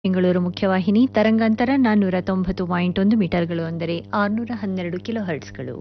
ಬೆಂಗಳೂರು ಮುಖ್ಯವಾಹಿನಿ ತರಂಗಾಂತರ ನಾನ್ನೂರ ತೊಂಬತ್ತು ಪಾಯಿಂಟ್ ಒಂದು ಮೀಟರ್ಗಳು ಅಂದರೆ ಆರುನೂರ ಹನ್ನೆರಡು ಕಿಲೋ ಹರ್ಟ್ಸ್ಗಳು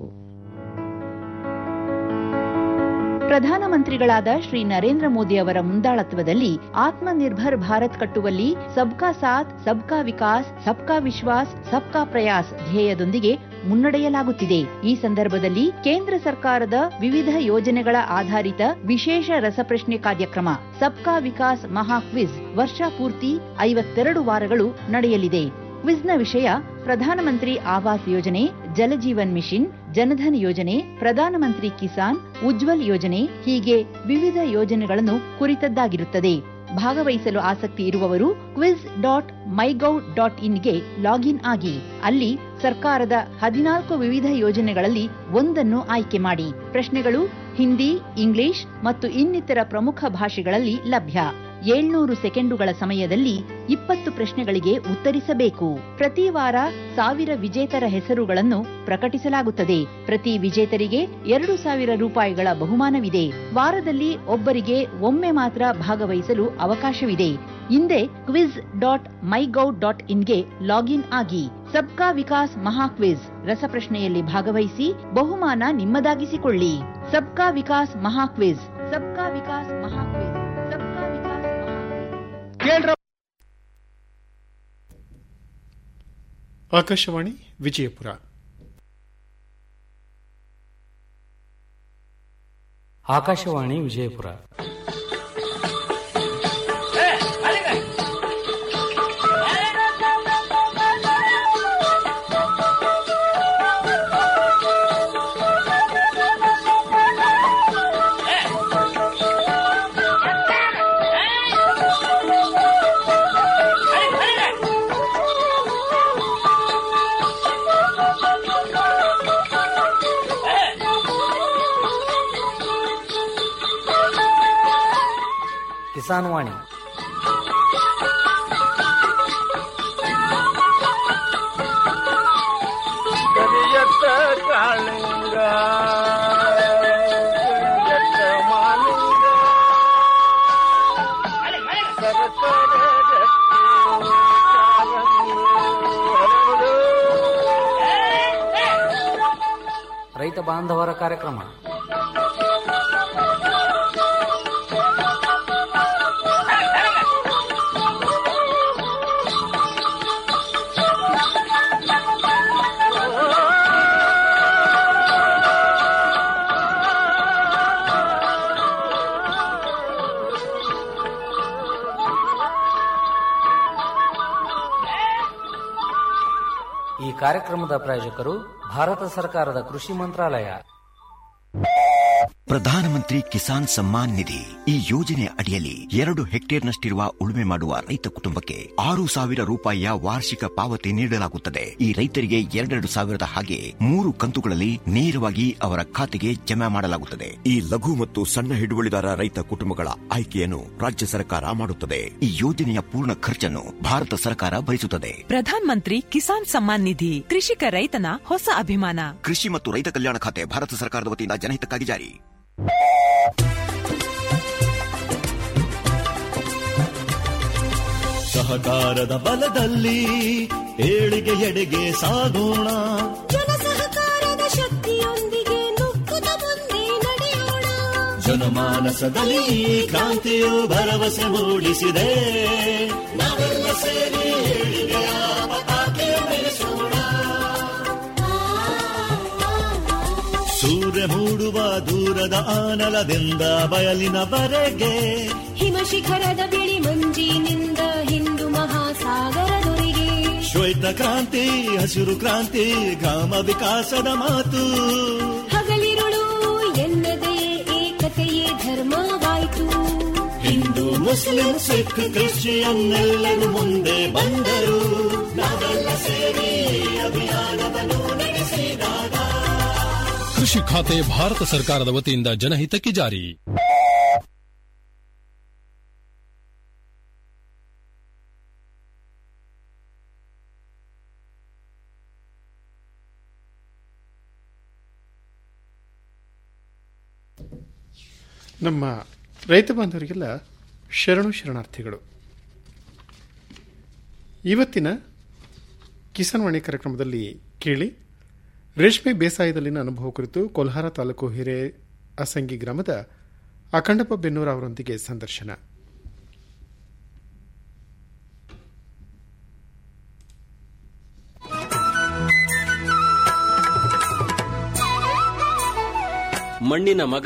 ಪ್ರಧಾನಮಂತ್ರಿಗಳಾದ ಶ್ರೀ ನರೇಂದ್ರ ಮೋದಿ ಅವರ ಮುಂದಾಳತ್ವದಲ್ಲಿ ಆತ್ಮನಿರ್ಭರ್ ಭಾರತ್ ಕಟ್ಟುವಲ್ಲಿ ಸಬ್ಕಾ ಸಾಥ್ ಸಬ್ಕಾ ವಿಕಾಸ್ ಸಬ್ಕಾ ವಿಶ್ವಾಸ್ ಸಬ್ಕಾ ಪ್ರಯಾಸ್ ಧ್ಯೇಯದೊಂದಿಗೆ ಮುನ್ನಡೆಯಲಾಗುತ್ತಿದೆ ಈ ಸಂದರ್ಭದಲ್ಲಿ ಕೇಂದ್ರ ಸರ್ಕಾರದ ವಿವಿಧ ಯೋಜನೆಗಳ ಆಧಾರಿತ ವಿಶೇಷ ರಸಪ್ರಶ್ನೆ ಕಾರ್ಯಕ್ರಮ ಸಬ್ಕಾ ವಿಕಾಸ್ ಮಹಾ ಕ್ವಿಜ್ ವರ್ಷಪೂರ್ತಿ ಐವತ್ತೆರಡು ವಾರಗಳು ನಡೆಯಲಿದೆ ಕ್ವಿಜ್ನ ವಿಷಯ ಪ್ರಧಾನಮಂತ್ರಿ ಆವಾಸ್ ಯೋಜನೆ ಜಲಜೀವನ್ ಮಿಷನ್ ಜನಧನ್ ಯೋಜನೆ ಪ್ರಧಾನಮಂತ್ರಿ ಕಿಸಾನ್ ಉಜ್ವಲ್ ಯೋಜನೆ ಹೀಗೆ ವಿವಿಧ ಯೋಜನೆಗಳನ್ನು ಕುರಿತದ್ದಾಗಿರುತ್ತದೆ ಭಾಗವಹಿಸಲು ಆಸಕ್ತಿ ಇರುವವರು ಕ್ವಿಜ್ ಡಾಟ್ ಮೈಗೌ ಡಾಟ್ ಇನ್ಗೆ ಲಾಗಿನ್ ಆಗಿ ಅಲ್ಲಿ ಸರ್ಕಾರದ ಹದಿನಾಲ್ಕು ವಿವಿಧ ಯೋಜನೆಗಳಲ್ಲಿ ಒಂದನ್ನು ಆಯ್ಕೆ ಮಾಡಿ ಪ್ರಶ್ನೆಗಳು ಹಿಂದಿ ಇಂಗ್ಲಿಷ್ ಮತ್ತು ಇನ್ನಿತರ ಪ್ರಮುಖ ಭಾಷೆಗಳಲ್ಲಿ ಲಭ್ಯ ಏಳ್ನೂರು ಸೆಕೆಂಡುಗಳ ಸಮಯದಲ್ಲಿ ಇಪ್ಪತ್ತು ಪ್ರಶ್ನೆಗಳಿಗೆ ಉತ್ತರಿಸಬೇಕು ಪ್ರತಿ ವಾರ ಸಾವಿರ ವಿಜೇತರ ಹೆಸರುಗಳನ್ನು ಪ್ರಕಟಿಸಲಾಗುತ್ತದೆ ಪ್ರತಿ ವಿಜೇತರಿಗೆ ಎರಡು ಸಾವಿರ ರೂಪಾಯಿಗಳ ಬಹುಮಾನವಿದೆ ವಾರದಲ್ಲಿ ಒಬ್ಬರಿಗೆ ಒಮ್ಮೆ ಮಾತ್ರ ಭಾಗವಹಿಸಲು ಅವಕಾಶವಿದೆ ಹಿಂದೆ ಕ್ವಿಜ್ ಡಾಟ್ ಮೈಗೌ ಡಾಟ್ ಇನ್ಗೆ ಲಾಗಿನ್ ಆಗಿ ಸಬ್ಕಾ ವಿಕಾಸ್ ಮಹಾ ಕ್ವಿಜ್ ರಸಪ್ರಶ್ನೆಯಲ್ಲಿ ಭಾಗವಹಿಸಿ ಬಹುಮಾನ ನಿಮ್ಮದಾಗಿಸಿಕೊಳ್ಳಿ ಸಬ್ಕಾ Vikas Maha quiz Sabka Vikas Maha quiz Sabka Vikas Maha quiz Akashvani Vijayapura Akashvani Vijayapura Kisan Vani ಕರಿಯತ್ತ ಕಾಳಿಂಗ ಕರಿಯತ್ತ ಮಾಲಿಂಗ ಸರಸರ ಗಟ್ಟಿ ಕಾಲಂಗಿ ಹರಡು. ರೈತ ಬಾಂಧವರ ಕಾರ್ಯಕ್ರಮ ಈ ಕಾರ್ಯಕ್ರಮದ ಪ್ರಾಯೋಜಕರು ಭಾರತ ಸರ್ಕಾರದ ಕೃಷಿ ಮಂತ್ರಾಲಯ ಪ್ರಧಾನಮಂತ್ರಿ ಕಿಸಾನ್ ಸಮ್ಮಾನ್ ನಿಧಿ ಈ ಯೋಜನೆ ಅಡಿಯಲ್ಲಿ ಎರಡು ಹೆಕ್ಟೇರ್ನಷ್ಟಿರುವ ಉಳುಮೆ ಮಾಡುವ ರೈತ ಕುಟುಂಬಕ್ಕೆ ಆರು ಸಾವಿರ ರೂಪಾಯಿಯ ವಾರ್ಷಿಕ ಪಾವತಿ ನೀಡಲಾಗುತ್ತದೆ ಈ ರೈತರಿಗೆ ಎರಡೆರಡು ಸಾವಿರದ ಹಾಗೆ ಮೂರು ಕಂತುಗಳಲ್ಲಿ ನೇರವಾಗಿ ಅವರ ಖಾತೆಗೆ ಜಮಾ ಮಾಡಲಾಗುತ್ತದೆ ಈ ಲಘು ಮತ್ತು ಸಣ್ಣ ಹಿಡುವಳಿದಾರ ರೈತ ಕುಟುಂಬಗಳ ಆಯ್ಕೆಯನ್ನು ರಾಜ್ಯ ಸರ್ಕಾರ ಮಾಡುತ್ತದೆ ಈ ಯೋಜನೆಯ ಪೂರ್ಣ ಖರ್ಚನ್ನು ಭಾರತ ಸರ್ಕಾರ ಭರಿಸುತ್ತದೆ ಪ್ರಧಾನ್ ಮಂತ್ರಿ ಕಿಸಾನ್ ಸಮ್ಮಾನ್ ನಿಧಿ ಕೃಷಿಕ ರೈತನ ಹೊಸ ಅಭಿಮಾನ ಕೃಷಿ ಮತ್ತು ರೈತ ಕಲ್ಯಾಣ ಖಾತೆ ಭಾರತ ಸರ್ಕಾರದ ವತಿಯಿಂದ ಜನಹಿತಕ್ಕಾಗಿ ಜಾರಿ ಸಹಕಾರದ ಬಲದಲ್ಲಿ ಏಳಿಗೆ ಎಡೆಗೆ ಸಾಗೋಣ ಜನ ಸಹಕಾರದ ಶಕ್ತಿಯೊಂದಿಗೆ ನುಗ್ಗುತ್ತ ಮುಂದೆ ನಡೆಯೋಣ ಜನಮಾನಸದಲ್ಲಿ ಈ ಕ್ರಾಂತಿಯು ಭರವಸೆ ಮೂಡಿಸಿದೆ ನಾವೆಲ್ಲ ಸೇರಿ ಏಳಿಗೆಯ ಪತಾಕೆ ಬೆಳೆಸೋಣ ಸೂರ್ಯ ಮೂಡುವ ದೂರದ ಆನಲದಿಂದ ಬಯಲಿನವರೆಗೆ ಹಿಮ ಶಿಖರದ ಬಿಳಿ ಮಂಜಿನಿಂದ ಹಿಂದೂ ಮಹಾಸಾಗರದೊರೆಗೆ ಶ್ವೇತ ಕ್ರಾಂತಿ ಹಸಿರು ಕ್ರಾಂತಿ ಗ್ರಾಮ ವಿಕಾಸದ ಮಾತು ಹಗಲಿರುಳು ಎನ್ನದೇ ಏಕತೆಯೇ ಧರ್ಮವಾಯಿತು ಹಿಂದೂ ಮುಸ್ಲಿಂ ಸಿಖ್ ಕ್ರಿಶ್ಚಿಯನ್ ಎಲ್ಲರೂ ಮುಂದೆ ಬಂದರು ನಾವೆಲ್ಲ ಸೇರಿ ಅಭಿಯಾನವನ್ನು ನಡೆಸಿದಾಗ ಕೃಷಿ ಖಾತೆ ಭಾರತ ಸರ್ಕಾರದ ವತಿಯಿಂದ ಜನಹಿತಕ್ಕೆ ಜಾರಿ ನಮ್ಮ ರೈತ ಬಾಂಧವರಿಗೆಲ್ಲ ಶರಣು ಶರಣಾರ್ಥಿಗಳು ಇವತ್ತಿನ ಕಿಸಾನ್ವಾಣಿ ಕಾರ್ಯಕ್ರಮದಲ್ಲಿ ಕೇಳಿ ರೇಷ್ಮೆ ಬೇಸಾಯದಲ್ಲಿನ ಅನುಭವ ಕುರಿತು ಕೋಲ್ಹಾರ ತಾಲೂಕು ಹಿರೇ ಅಸಂಗಿ ಗ್ರಾಮದ ಅಖಂಡಪ್ಪ ಬೆನ್ನೂರ ಅವರೊಂದಿಗೆ ಸಂದರ್ಶನ ಮಣ್ಣಿನ ಮಗ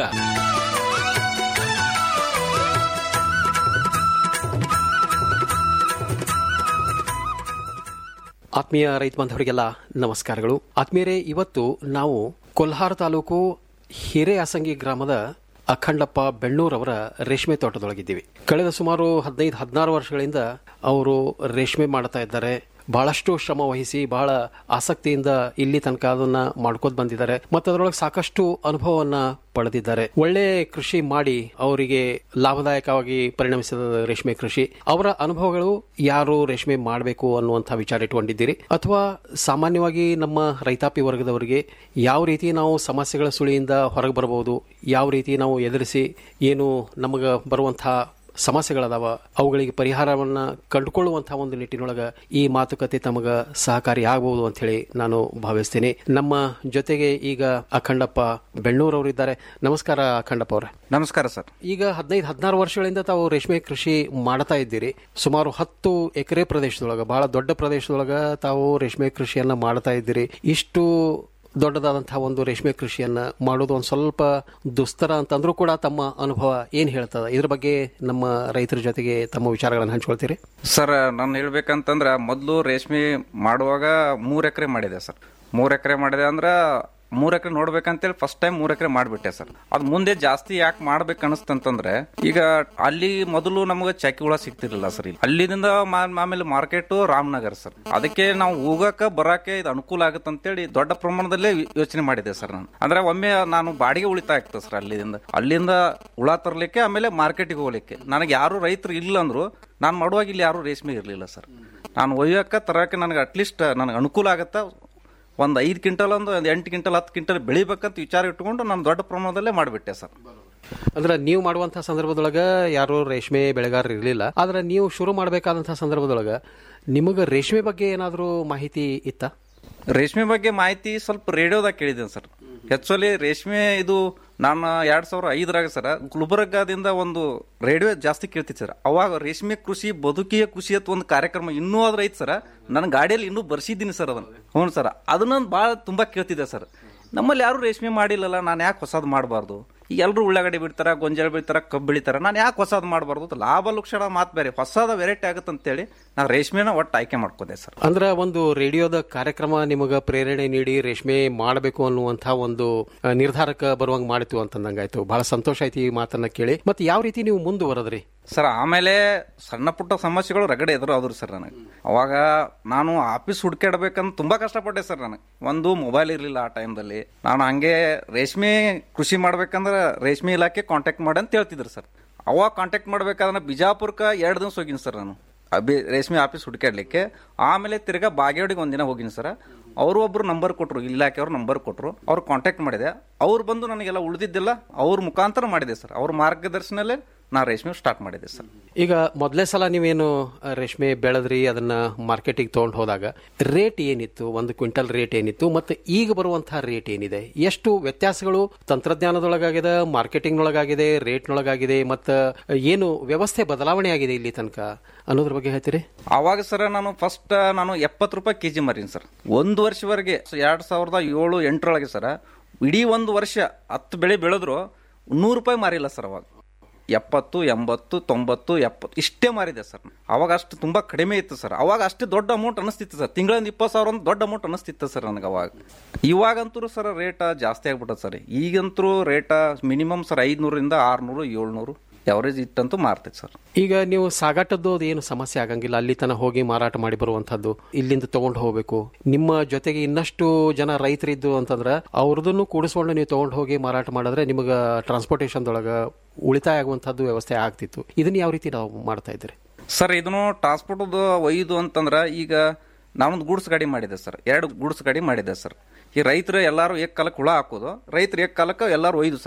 ಆತ್ಮೀಯ ರೈತ ಬಾಂಧವರಿಗೆಲ್ಲ ನಮಸ್ಕಾರಗಳು ಆತ್ಮೀಯರೇ ಇವತ್ತು ನಾವು ಕೊಲ್ಹಾರ ತಾಲೂಕು ಹಿರೇಅಸಂಗಿ ಗ್ರಾಮದ ಅಖಂಡಪ್ಪ ಬೆಣ್ಣೂರವರ ರೇಷ್ಮೆ ತೋಟದೊಳಗಿದ್ದೀವಿ ಕಳೆದ ಸುಮಾರು ಹದಿನೈದು ಹದಿನಾರು ವರ್ಷಗಳಿಂದ ಅವರು ರೇಷ್ಮೆ ಮಾಡ್ತಾ ಇದ್ದಾರೆ ಬಹಳಷ್ಟು ಶ್ರಮ ವಹಿಸಿ ಬಹಳ ಆಸಕ್ತಿಯಿಂದ ಇಲ್ಲಿ ತನಕ ಅದನ್ನ ಮಾಡ್ಕೋತ ಬಂದಿದ್ದಾರೆ ಮತ್ತು ಅದರೊಳಗೆ ಸಾಕಷ್ಟು ಅನುಭವವನ್ನ ಪಡೆದಿದ್ದಾರೆ ಒಳ್ಳೆ ಕೃಷಿ ಮಾಡಿ ಅವರಿಗೆ ಲಾಭದಾಯಕವಾಗಿ ಪರಿಣಮಿಸಿದ ರೇಷ್ಮೆ ಕೃಷಿ ಅವರ ಅನುಭವಗಳು ಯಾರು ರೇಷ್ಮೆ ಮಾಡಬೇಕು ಅನ್ನುವಂಥ ವಿಚಾರ ಇಟ್ಕೊಂಡಿದ್ದೀರಿ ಅಥವಾ ಸಾಮಾನ್ಯವಾಗಿ ನಮ್ಮ ರೈತಾಪಿ ವರ್ಗದವರಿಗೆ ಯಾವ ರೀತಿ ನಾವು ಸಮಸ್ಯೆಗಳ ಸುಳಿಯಿಂದ ಹೊರಗೆ ಬರಬಹುದು ಯಾವ ರೀತಿ ನಾವು ಎದುರಿಸಿ ಏನು ನಮಗೆ ಬರುವಂತಹ ಸಮಸ್ಯೆಗಳದಾವ ಅವುಗಳಿಗೆ ಪರಿಹಾರವನ್ನ ಕಂಡುಕೊಳ್ಳುವಂತಹ ಒಂದು ನಿಟ್ಟಿನೊಳಗ ಈ ಮಾತುಕತೆ ತಮಗ ಸಹಕಾರಿ ಆಗಬಹುದು ಅಂತ ಹೇಳಿ ನಾನು ಭಾವಿಸ್ತೀನಿ ನಮ್ಮ ಜೊತೆಗೆ ಈಗ ಅಖಂಡಪ್ಪ ಬೆಣ್ಣೂರವರಿದ್ದಾರೆ ನಮಸ್ಕಾರ ಅಖಂಡಪ್ಪ ಅವರ ನಮಸ್ಕಾರ ಸರ್ ಈಗ ಹದಿನೈದು ಹದಿನಾರು ವರ್ಷಗಳಿಂದ ತಾವು ರೇಷ್ಮೆ ಕೃಷಿ ಮಾಡ್ತಾ ಇದ್ದೀರಿ ಸುಮಾರು ಹತ್ತು ಎಕರೆ ಪ್ರದೇಶದೊಳಗ ಬಹಳ ದೊಡ್ಡ ಪ್ರದೇಶದೊಳಗ ತಾವು ರೇಷ್ಮೆ ಕೃಷಿಯನ್ನ ಮಾಡ್ತಾ ಇದ್ದೀರಿ ಇಷ್ಟು ದೊಡ್ಡದಾದಂತಹ ಒಂದು ರೇಷ್ಮೆ ಕೃಷಿಯನ್ನ ಮಾಡೋದು ಒಂದು ಸ್ವಲ್ಪ ದುಸ್ತರ ಅಂತಂದ್ರೂ ಕೂಡ ತಮ್ಮ ಅನುಭವ ಏನ್ ಹೇಳ್ತದ ಇದ್ರ ಬಗ್ಗೆ ನಮ್ಮ ರೈತರ ಜೊತೆಗೆ ತಮ್ಮ ವಿಚಾರಗಳನ್ನು ಹಂಚ್ಕೊಳ್ತೀರಿ ಸರ್ ನಾನು ಹೇಳ್ಬೇಕಂತಂದ್ರ ಮೊದಲು ರೇಷ್ಮೆ ಮಾಡುವಾಗ ಮೂರ್ ಎಕರೆ ಮಾಡಿದೆ ಸರ್ ಮೂರ್ ಎಕರೆ ಮಾಡಿದೆ ಅಂದ್ರ ಮೂರ್ ಎಕರೆ ನೋಡ್ಬೇಕಂತೇಳಿ ಫಸ್ಟ್ ಟೈಮ್ ಮೂರ್ ಎಕರೆ ಮಾಡ್ಬಿಟ್ಟೆ ಸರ್ ಅದ್ ಮುಂದೆ ಜಾಸ್ತಿ ಯಾಕೆ ಮಾಡ್ಬೇಕು ಅನಿಸ್ತಂತಂದ್ರೆ ಈಗ ಅಲ್ಲಿ ಮೊದಲು ನಮಗೆ ಚಕ್ಕಿ ಹುಳ ಸಿಗ್ತಿರ್ಲಿಲ್ಲ ಸರ್ ಇಲ್ಲಿ ಅಲ್ಲಿಂದ ಮಾ- ಆಮೇಲೆ ಮಾರ್ಕೆಟ್ ರಾಮನಗರ್ ಸರ್ ಅದಕ್ಕೆ ನಾವು ಹೋಗಕ ಬರಾಕೆ ಇದು ಅನುಕೂಲ ಆಗುತ್ತೆ ಅಂತೇಳಿ ದೊಡ್ಡ ಪ್ರಮಾಣದಲ್ಲೇ ಯೋಚನೆ ಮಾಡಿದೆ ಸರ್ ನಾನು ಅಂದ್ರೆ ಒಮ್ಮೆ ನಾನು ಬಾಡಿಗೆ ಉಳಿತಾಯ ಆಗ್ತದೆ ಸರ್ ಅಲ್ಲಿಂದ ಅಲ್ಲಿಂದ ಹುಳ ತರ್ಲಿಕ್ಕೆ ಆಮೇಲೆ ಮಾರ್ಕೆಟಿಗೆ ಹೋಗ್ಲಿಕ್ಕೆ ನನಗೆ ಯಾರು ರೈತರು ಇಲ್ಲ ಅಂದ್ರು ನಾನು ಮಾಡುವಾಗ ಇಲ್ಲಿ ಯಾರು ರೇಷ್ಮೆ ಇರಲಿಲ್ಲ ಸರ್ ನಾನು ಒಯ್ಯಕ್ಕ ತರಕ್ಕೆ ನನಗೆ ಅಟ್ಲೀಸ್ಟ್ ನನಗೆ ಅನುಕೂಲ ಆಗತ್ತ ಒಂದು ಐದು ಕ್ವಿಂಟಲ್ ಒಂದು ಒಂದು ಎಂಟು ಕ್ವಿಂಟಲ್ ಹತ್ತು ಕ್ವಿಂಟಲ್ ಬೆಳಿಬೇಕಂತ ವಿಚಾರ ಇಟ್ಕೊಂಡು ನಾನು ದೊಡ್ಡ ಪ್ರಮಾಣದಲ್ಲೇ ಮಾಡಿಬಿಟ್ಟೆ ಸರ್ ಅಂದ್ರೆ ನೀವು ಮಾಡುವಂತಹ ಸಂದರ್ಭದೊಳಗ ಯಾರು ರೇಷ್ಮೆ ಬೆಳೆಗಾರರು ಇರಲಿಲ್ಲ ಆದ್ರೆ ನೀವು ಶುರು ಮಾಡಬೇಕಾದಂತಹ ಸಂದರ್ಭದೊಳಗ ನಿಮಗೆ ರೇಷ್ಮೆ ಬಗ್ಗೆ ಏನಾದರೂ ಮಾಹಿತಿ ಇತ್ತಾ ರೇಷ್ಮೆ ಬಗ್ಗೆ ಮಾಹಿತಿ ಸ್ವಲ್ಪ ರೇಡಿಯೋದಾಗ ಕೇಳಿದ್ದೇನೆ ಸರ್ ಆಕ್ಚುಲಿ ರೇಷ್ಮೆ ಇದು ನಾನು ಎರಡ್ ಸಾವಿರ ಐದರಾಗ ಸರ್ ಗುಲ್ಬರ್ಗಾದಿಂದ ಒಂದು ರೇಡಿಯೋ ಜಾಸ್ತಿ ಕೇಳ್ತಿತ್ತು ಸರ್ ಅವಾಗ ರೇಷ್ಮೆ ಕೃಷಿ ಬದುಕಿಯ ಕೃಷಿ ಅಂತ ಒಂದು ಕಾರ್ಯಕ್ರಮ ಇನ್ನೂ ಆದ್ರೆ ಐತೆ ಸರ್ ನನ್ನ ಗಾಡಿಯಲ್ಲಿ ಇನ್ನೂ ಬರ್ಸಿದ್ದೀನಿ ಸರ್ ಅದನ್ನ ಹ್ಞೂ ಸರ್ ಅದನ್ನ ಭಾಳ ತುಂಬಾ ಕೇಳ್ತಿದ್ದೆ ಸರ್ ನಮ್ಮಲ್ಲಿ ಯಾರು ರೇಷ್ಮೆ ಮಾಡಿಲ್ಲಲ್ಲ ನಾನು ಯಾಕೆ ಹೊಸದು ಮಾಡಬಾರ್ದು ಈಗ ಎಲ್ಲರೂ ಉಳ್ಳಾಗಡ್ಡಿ ಬಿಡ್ತಾರ ಗೊಂಜಾಳ ಬೆಳಿತಾರ ಕಬ್ಬು ಬೆಳಿತಾರ ನಾನು ಯಾಕೆ ಹೊಸದು ಮಾಡಬಾರ್ದು ಲಾಭ ಲಕ್ಷಣ ಮಾತು ಬೇರೆ ಹೊಸದ ವೆರೈಟಿ ಆಗುತ್ತೆ ಅಂತೇಳಿ ನಾನು ರೇಷ್ಮೆನ ಒಟ್ಟು ಆಯ್ಕೆ ಮಾಡ್ಕೋದೆ ಸರ್ ಅಂದ್ರ ಒಂದು ರೇಡಿಯೋದ ಕಾರ್ಯಕ್ರಮ ನಿಮಗ ಪ್ರೇರಣೆ ನೀಡಿ ರೇಷ್ಮೆ ಮಾಡಬೇಕು ಅನ್ನುವಂತಹ ಒಂದು ಆ, ನಿರ್ಧಾರಕ್ಕೆ ಬರುವಂಗ ಮಾಡಿತು ಅಂತಂದಂಗಾಯ್ತು ಬಹಳ ಸಂತೋಷ ಆಯ್ತು ಈ ಮಾತನ್ನ ಕೇಳಿ ಮತ್ತೆ ಯಾವ ರೀತಿ ನೀವು ಮುಂದುವರೆದ್ರಿ ಸರ್ ಆಮೇಲೆ ಸಣ್ಣ ಪುಟ್ಟ ಸಮಸ್ಯೆಗಳು ರಗಡೆ ಎದುರು ಆದ್ರು ಸರ್ ನನಗೆ ಅವಾಗ ನಾನು ಆಫೀಸ್ ಹುಡ್ಕಾಡ್ಬೇಕಂತ ತುಂಬಾ ಕಷ್ಟಪಟ್ಟೆ ಸರ್ ನನಗೆ ಒಂದು ಮೊಬೈಲ್ ಇರಲಿಲ್ಲ ಆ ಟೈಮ್ದಲ್ಲಿ ನಾನು ಹಂಗೆ ರೇಷ್ಮೆ ಕೃಷಿ ಮಾಡ್ಬೇಕಂದ್ರೆ ರೇಷ್ಮೆ ಇಲಾಖೆ ಕಾಂಟ್ಯಾಕ್ಟ್ ಮಾಡಿ ಅಂತ ಹೇಳ್ತಿದ್ರು ಸರ್ ಅವಾಗ ಕಾಂಟ್ಯಾಕ್ಟ್ ಮಾಡ್ಬೇಕಾದ್ರೆ ಬಿಜಾಪುರಕ್ಕೆ ಎರಡು ದಿವಸ ಹೋಗಿನಿ ಸರ್ ನಾನು ಅಭಿ ರೇಷ್ಮೆ ಆಫೀಸ್ ಹುಡುಕಾಡ್ಲಿಕ್ಕೆ ಆಮೇಲೆ ತಿರ್ಗಾ ಬಾಗೇವಾಡಿಗೆ ಒಂದಿನ ಹೋಗಿನಿ ಸರ್ ಅವರು ಒಬ್ರು ನಂಬರ್ ಕೊಟ್ರು ಇಲಾಖೆಯವ್ರು ನಂಬರ್ ಕೊಟ್ರು ಅವ್ರು ಕಾಂಟ್ಯಾಕ್ಟ್ ಮಾಡಿದೆ ಅವ್ರು ಬಂದು ನನಗೆಲ್ಲ ಉಳಿದಿದ್ದಿಲ್ಲ ಅವ್ರ ಮುಖಾಂತರ ಮಾಡಿದೆ ಸರ್ ಅವ್ರ ಮಾರ್ಗದರ್ಶನಲ್ಲೇ ನಾ ರೇಷ್ಮೆ ಸ್ಟಾರ್ಟ್ ಮಾಡಿದೆ ಸರ್ ಈಗ ಮೊದಲೇ ಸಲ ನೀವೇನು ಆ, ರೇಷ್ಮೆ ಬೆಳೆದ್ರಿ ಅದನ್ನ ಮಾರ್ಕೆಟಿಗೆ ತಗೊಂಡು ಹೋದಾಗ ರೇಟ್ ಏನಿತ್ತು ಒಂದು ಕ್ವಿಂಟಲ್ ರೇಟ್ ಏನಿತ್ತು ಮತ್ತೆ ಈಗ ಬರುವಂತಹ ರೇಟ್ ಏನಿದೆ ಎಷ್ಟು ವ್ಯತ್ಯಾಸಗಳು ತಂತ್ರಜ್ಞಾನದೊಳಗಾಗಿದೆ ಮಾರ್ಕೆಟಿಂಗ್ನೊಳಗಾಗಿದೆ ರೇಟ್ನೊಳಗಾಗಿದೆ ಮತ್ತು ಏನು ವ್ಯವಸ್ಥೆ ಬದಲಾವಣೆ ಆಗಿದೆ ಇಲ್ಲಿ ತನಕ ಅನ್ನೋದ್ರ ಬಗ್ಗೆ ಹೇಳ್ತೀರಿ ಅವಾಗ ಸರ್ ನಾನು ಫಸ್ಟ್ ನಾನು ಎಪ್ಪತ್ತು ರೂಪಾಯಿ ಕೆಜಿ ಮಾರೀನಿ ಸರ್ ಒಂದು ವರ್ಷವರೆಗೆ ಎರಡ್ ಸಾವಿರದ ಏಳು ಎಂಟರೊಳಗೆ ಸರ್ ಇಡೀ ಒಂದು ವರ್ಷ ಹತ್ತು ಬೆಳೆ ಬೆಳೆದ್ರು ನೂರು ರೂಪಾಯಿ ಮಾರಿಲ್ಲ ಸರ್ ಅವಾಗ ಎಪ್ಪತ್ತು ಎಂಬತ್ತು ತೊಂಬತ್ತು ಎಪ್ಪತ್ತು ಇಷ್ಟೇ ಮಾರಿದೆ ಸರ್ ಅವಾಗ ಅಷ್ಟು ತುಂಬಾ ಕಡಿಮೆ ಇತ್ತು ಸರ್ ಅವಾಗ ಅಷ್ಟೇ ದೊಡ್ಡ ಅಮೌಂಟ್ ಅನಿಸ್ತಿತ್ತು ಸರ್ ತಿಂಗಳಿಂದ ಇಪ್ಪತ್ತು ಸಾವಿರ ಒಂದು ದೊಡ್ಡ ಅಮೌಂಟ್ ಅನಿಸ್ತಿತ್ತು ಸರ್ ನನಗೆ ಅವಾಗ ಇವಾಗಂತೂ ಸರ್ ರೇಟ ಜಾಸ್ತಿ ಆಗ್ಬಿಟ್ಟದ ಸರ್ ಈಗಂತೂ ರೇಟ ಮಿನಿಮಮ್ ಸರ್ ಐದ್ನೂರಿಂದ ಆರ್ನೂರು ಏಳ್ನೂರು ಎವರೇಜ್ ಇಟ್ಟಂತೂ ಮಾರ್ತೈತೆ ಸರ್ ಈಗ ನೀವು ಸಾಗಾಟದ್ದು ಅದು ಏನು ಸಮಸ್ಯೆ ಆಗಂಗಿಲ್ಲ ಅಲ್ಲಿ ತನ ಹೋಗಿ ಮಾರಾಟ ಮಾಡಿ ಬರುವಂತದ್ದು ಇಲ್ಲಿಂದ ತಗೊಂಡು ಹೋಗ್ಬೇಕು ನಿಮ್ಮ ಜೊತೆಗೆ ಇನ್ನಷ್ಟು ಜನ ರೈತರಿದ್ದು ಅಂತಂದ್ರೆ ಅವ್ರದನ್ನು ಕೂಡಿಸ್ಕೊಂಡು ನೀವು ತಗೊಂಡು ಹೋಗಿ ಮಾರಾಟ ಮಾಡಿದ್ರೆ ನಿಮಗೆ ಟ್ರಾನ್ಸ್ಪೋರ್ಟೇಷನ್ದೊಳಗ ಉಳಿತಾಯ ಆಗುವಂತದ್ದು ವ್ಯವಸ್ಥೆ ಆಗ್ತಿತ್ತು ಇದನ್ನ ಯಾವ ರೀತಿ ನಾವು ಮಾಡ್ತಾ ಇದ್ದೀರಿ ಸರ್ ಇದನ್ನು ಟ್ರಾನ್ಸ್ಪೋರ್ಟ್ ಒಯ್ದು ಅಂತಂದ್ರ ಈಗ ನಾನೊಂದು ಗೂಡ್ಸ್ ಗಾಡಿ ಮಾಡಿದೆ ಸರ್ ಎರಡು ಗೂಡ್ಸ್ ಗಾಡಿ ಮಾಡಿದೆ ಸರ್ ಈ ರೈತರು ಎಲ್ಲಾರು ಏಕ್ ಕಾಲಕ್ಕೆ ಹುಳ ಹಾಕೋದು ರೈತರು ಏಕ್ ಕಾಲಕ್ಕೆ ಎಲ್ಲಾರು ಒಯ್ದು ಸರ್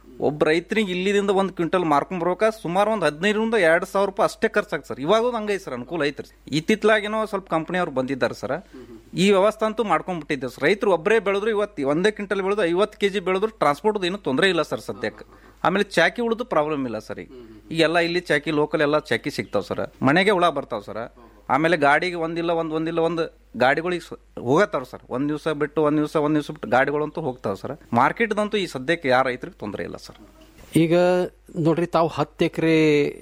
ಒಬ್ಬ ರೈತರಿಗೆ ಇಲ್ಲಿದಿಂದ ಒಂದು ಕ್ವಿಂಟಲ್ ಮಾರ್ಕೊಂಡ್ ಬರ್ಬೇಕ ಸುಮಾರು ಒಂದು ಹದಿನೈದರಿಂದ ಎರಡು ಸಾವಿರ ರೂಪಾಯಿ ಅಷ್ಟೇ ಖರ್ಚಾಗ ಸರ್ ಇವಾಗ ಹಂಗೈತೆ ಸರ್ ಅನುಕೂಲ ಐತ್ರಿ ಇತ್ತಿತ್ಲಾಗೇನೋ ಸ್ವಲ್ಪ ಕಂಪನಿಯವ್ರು ಬಂದಿದ್ದಾರೆ ಸರ್ ಈ ವ್ಯವಸ್ಥೆ ಅಂತೂ ಮಾಡ್ಕೊಂಡ್ಬಿಟ್ಟಿದ್ದೇವೆ ಸರ್ ರೈತರು ಒಬ್ಬರೇ ಬೆಳೆದ್ರು ಇವತ್ತು ಒಂದೇ ಕ್ವಿಂಟಲ್ ಬೆಳೆದು ಐವತ್ತು ಕೆ ಜಿ ಬೆಳೆದ್ರು ಟ್ರಾನ್ಸ್ಪೋರ್ಟ್ ಏನು ತೊಂದರೆ ಇಲ್ಲ ಸರ್ ಸದ್ಯಕ್ಕೆ ಆಮೇಲೆ ಚಾಕಿ ಉಳಿದು ಪ್ರಾಬ್ಲಮ್ ಇಲ್ಲ ಸರ್ ಈಗ ಈಗೆಲ್ಲ ಇಲ್ಲಿ ಚಾಕಿ ಲೋಕಲ್ ಎಲ್ಲ ಚಾಕಿ ಸಿಗ್ತಾವ ಸರ್ ಮನೆಗೆ ಹುಳ ಬರ್ತಾವ ಸರ್ ಆಮೇಲೆ ಗಾಡಿಗೆ ಒಂದಿಲ್ಲ ಒಂದು ಒಂದಿಲ್ಲ ಒಂದು ಗಾಡಿಗಳಿಗೆ ಹೋಗತ್ತಾವ ಸರ್ ಒಂದ್ ದಿವಸ ಬಿಟ್ಟು ಒಂದ್ ದಿವಸ ಒಂದ್ ದಿವಸ ಬಿಟ್ಟು ಗಾಡಿಗಳಂತೂ ಹೋಗ್ತಾವ ಸರ್ ಮಾರ್ಕೆಟ್ದಂತೂ ಈ ಸದ್ಯಕ್ಕೆ ಯಾರ ರೈತರಿಗೆ ತೊಂದರೆ ಇಲ್ಲ ಸರ್ ಈಗ ನೋಡ್ರಿ ತಾವು ಹತ್ತು ಎಕರೆ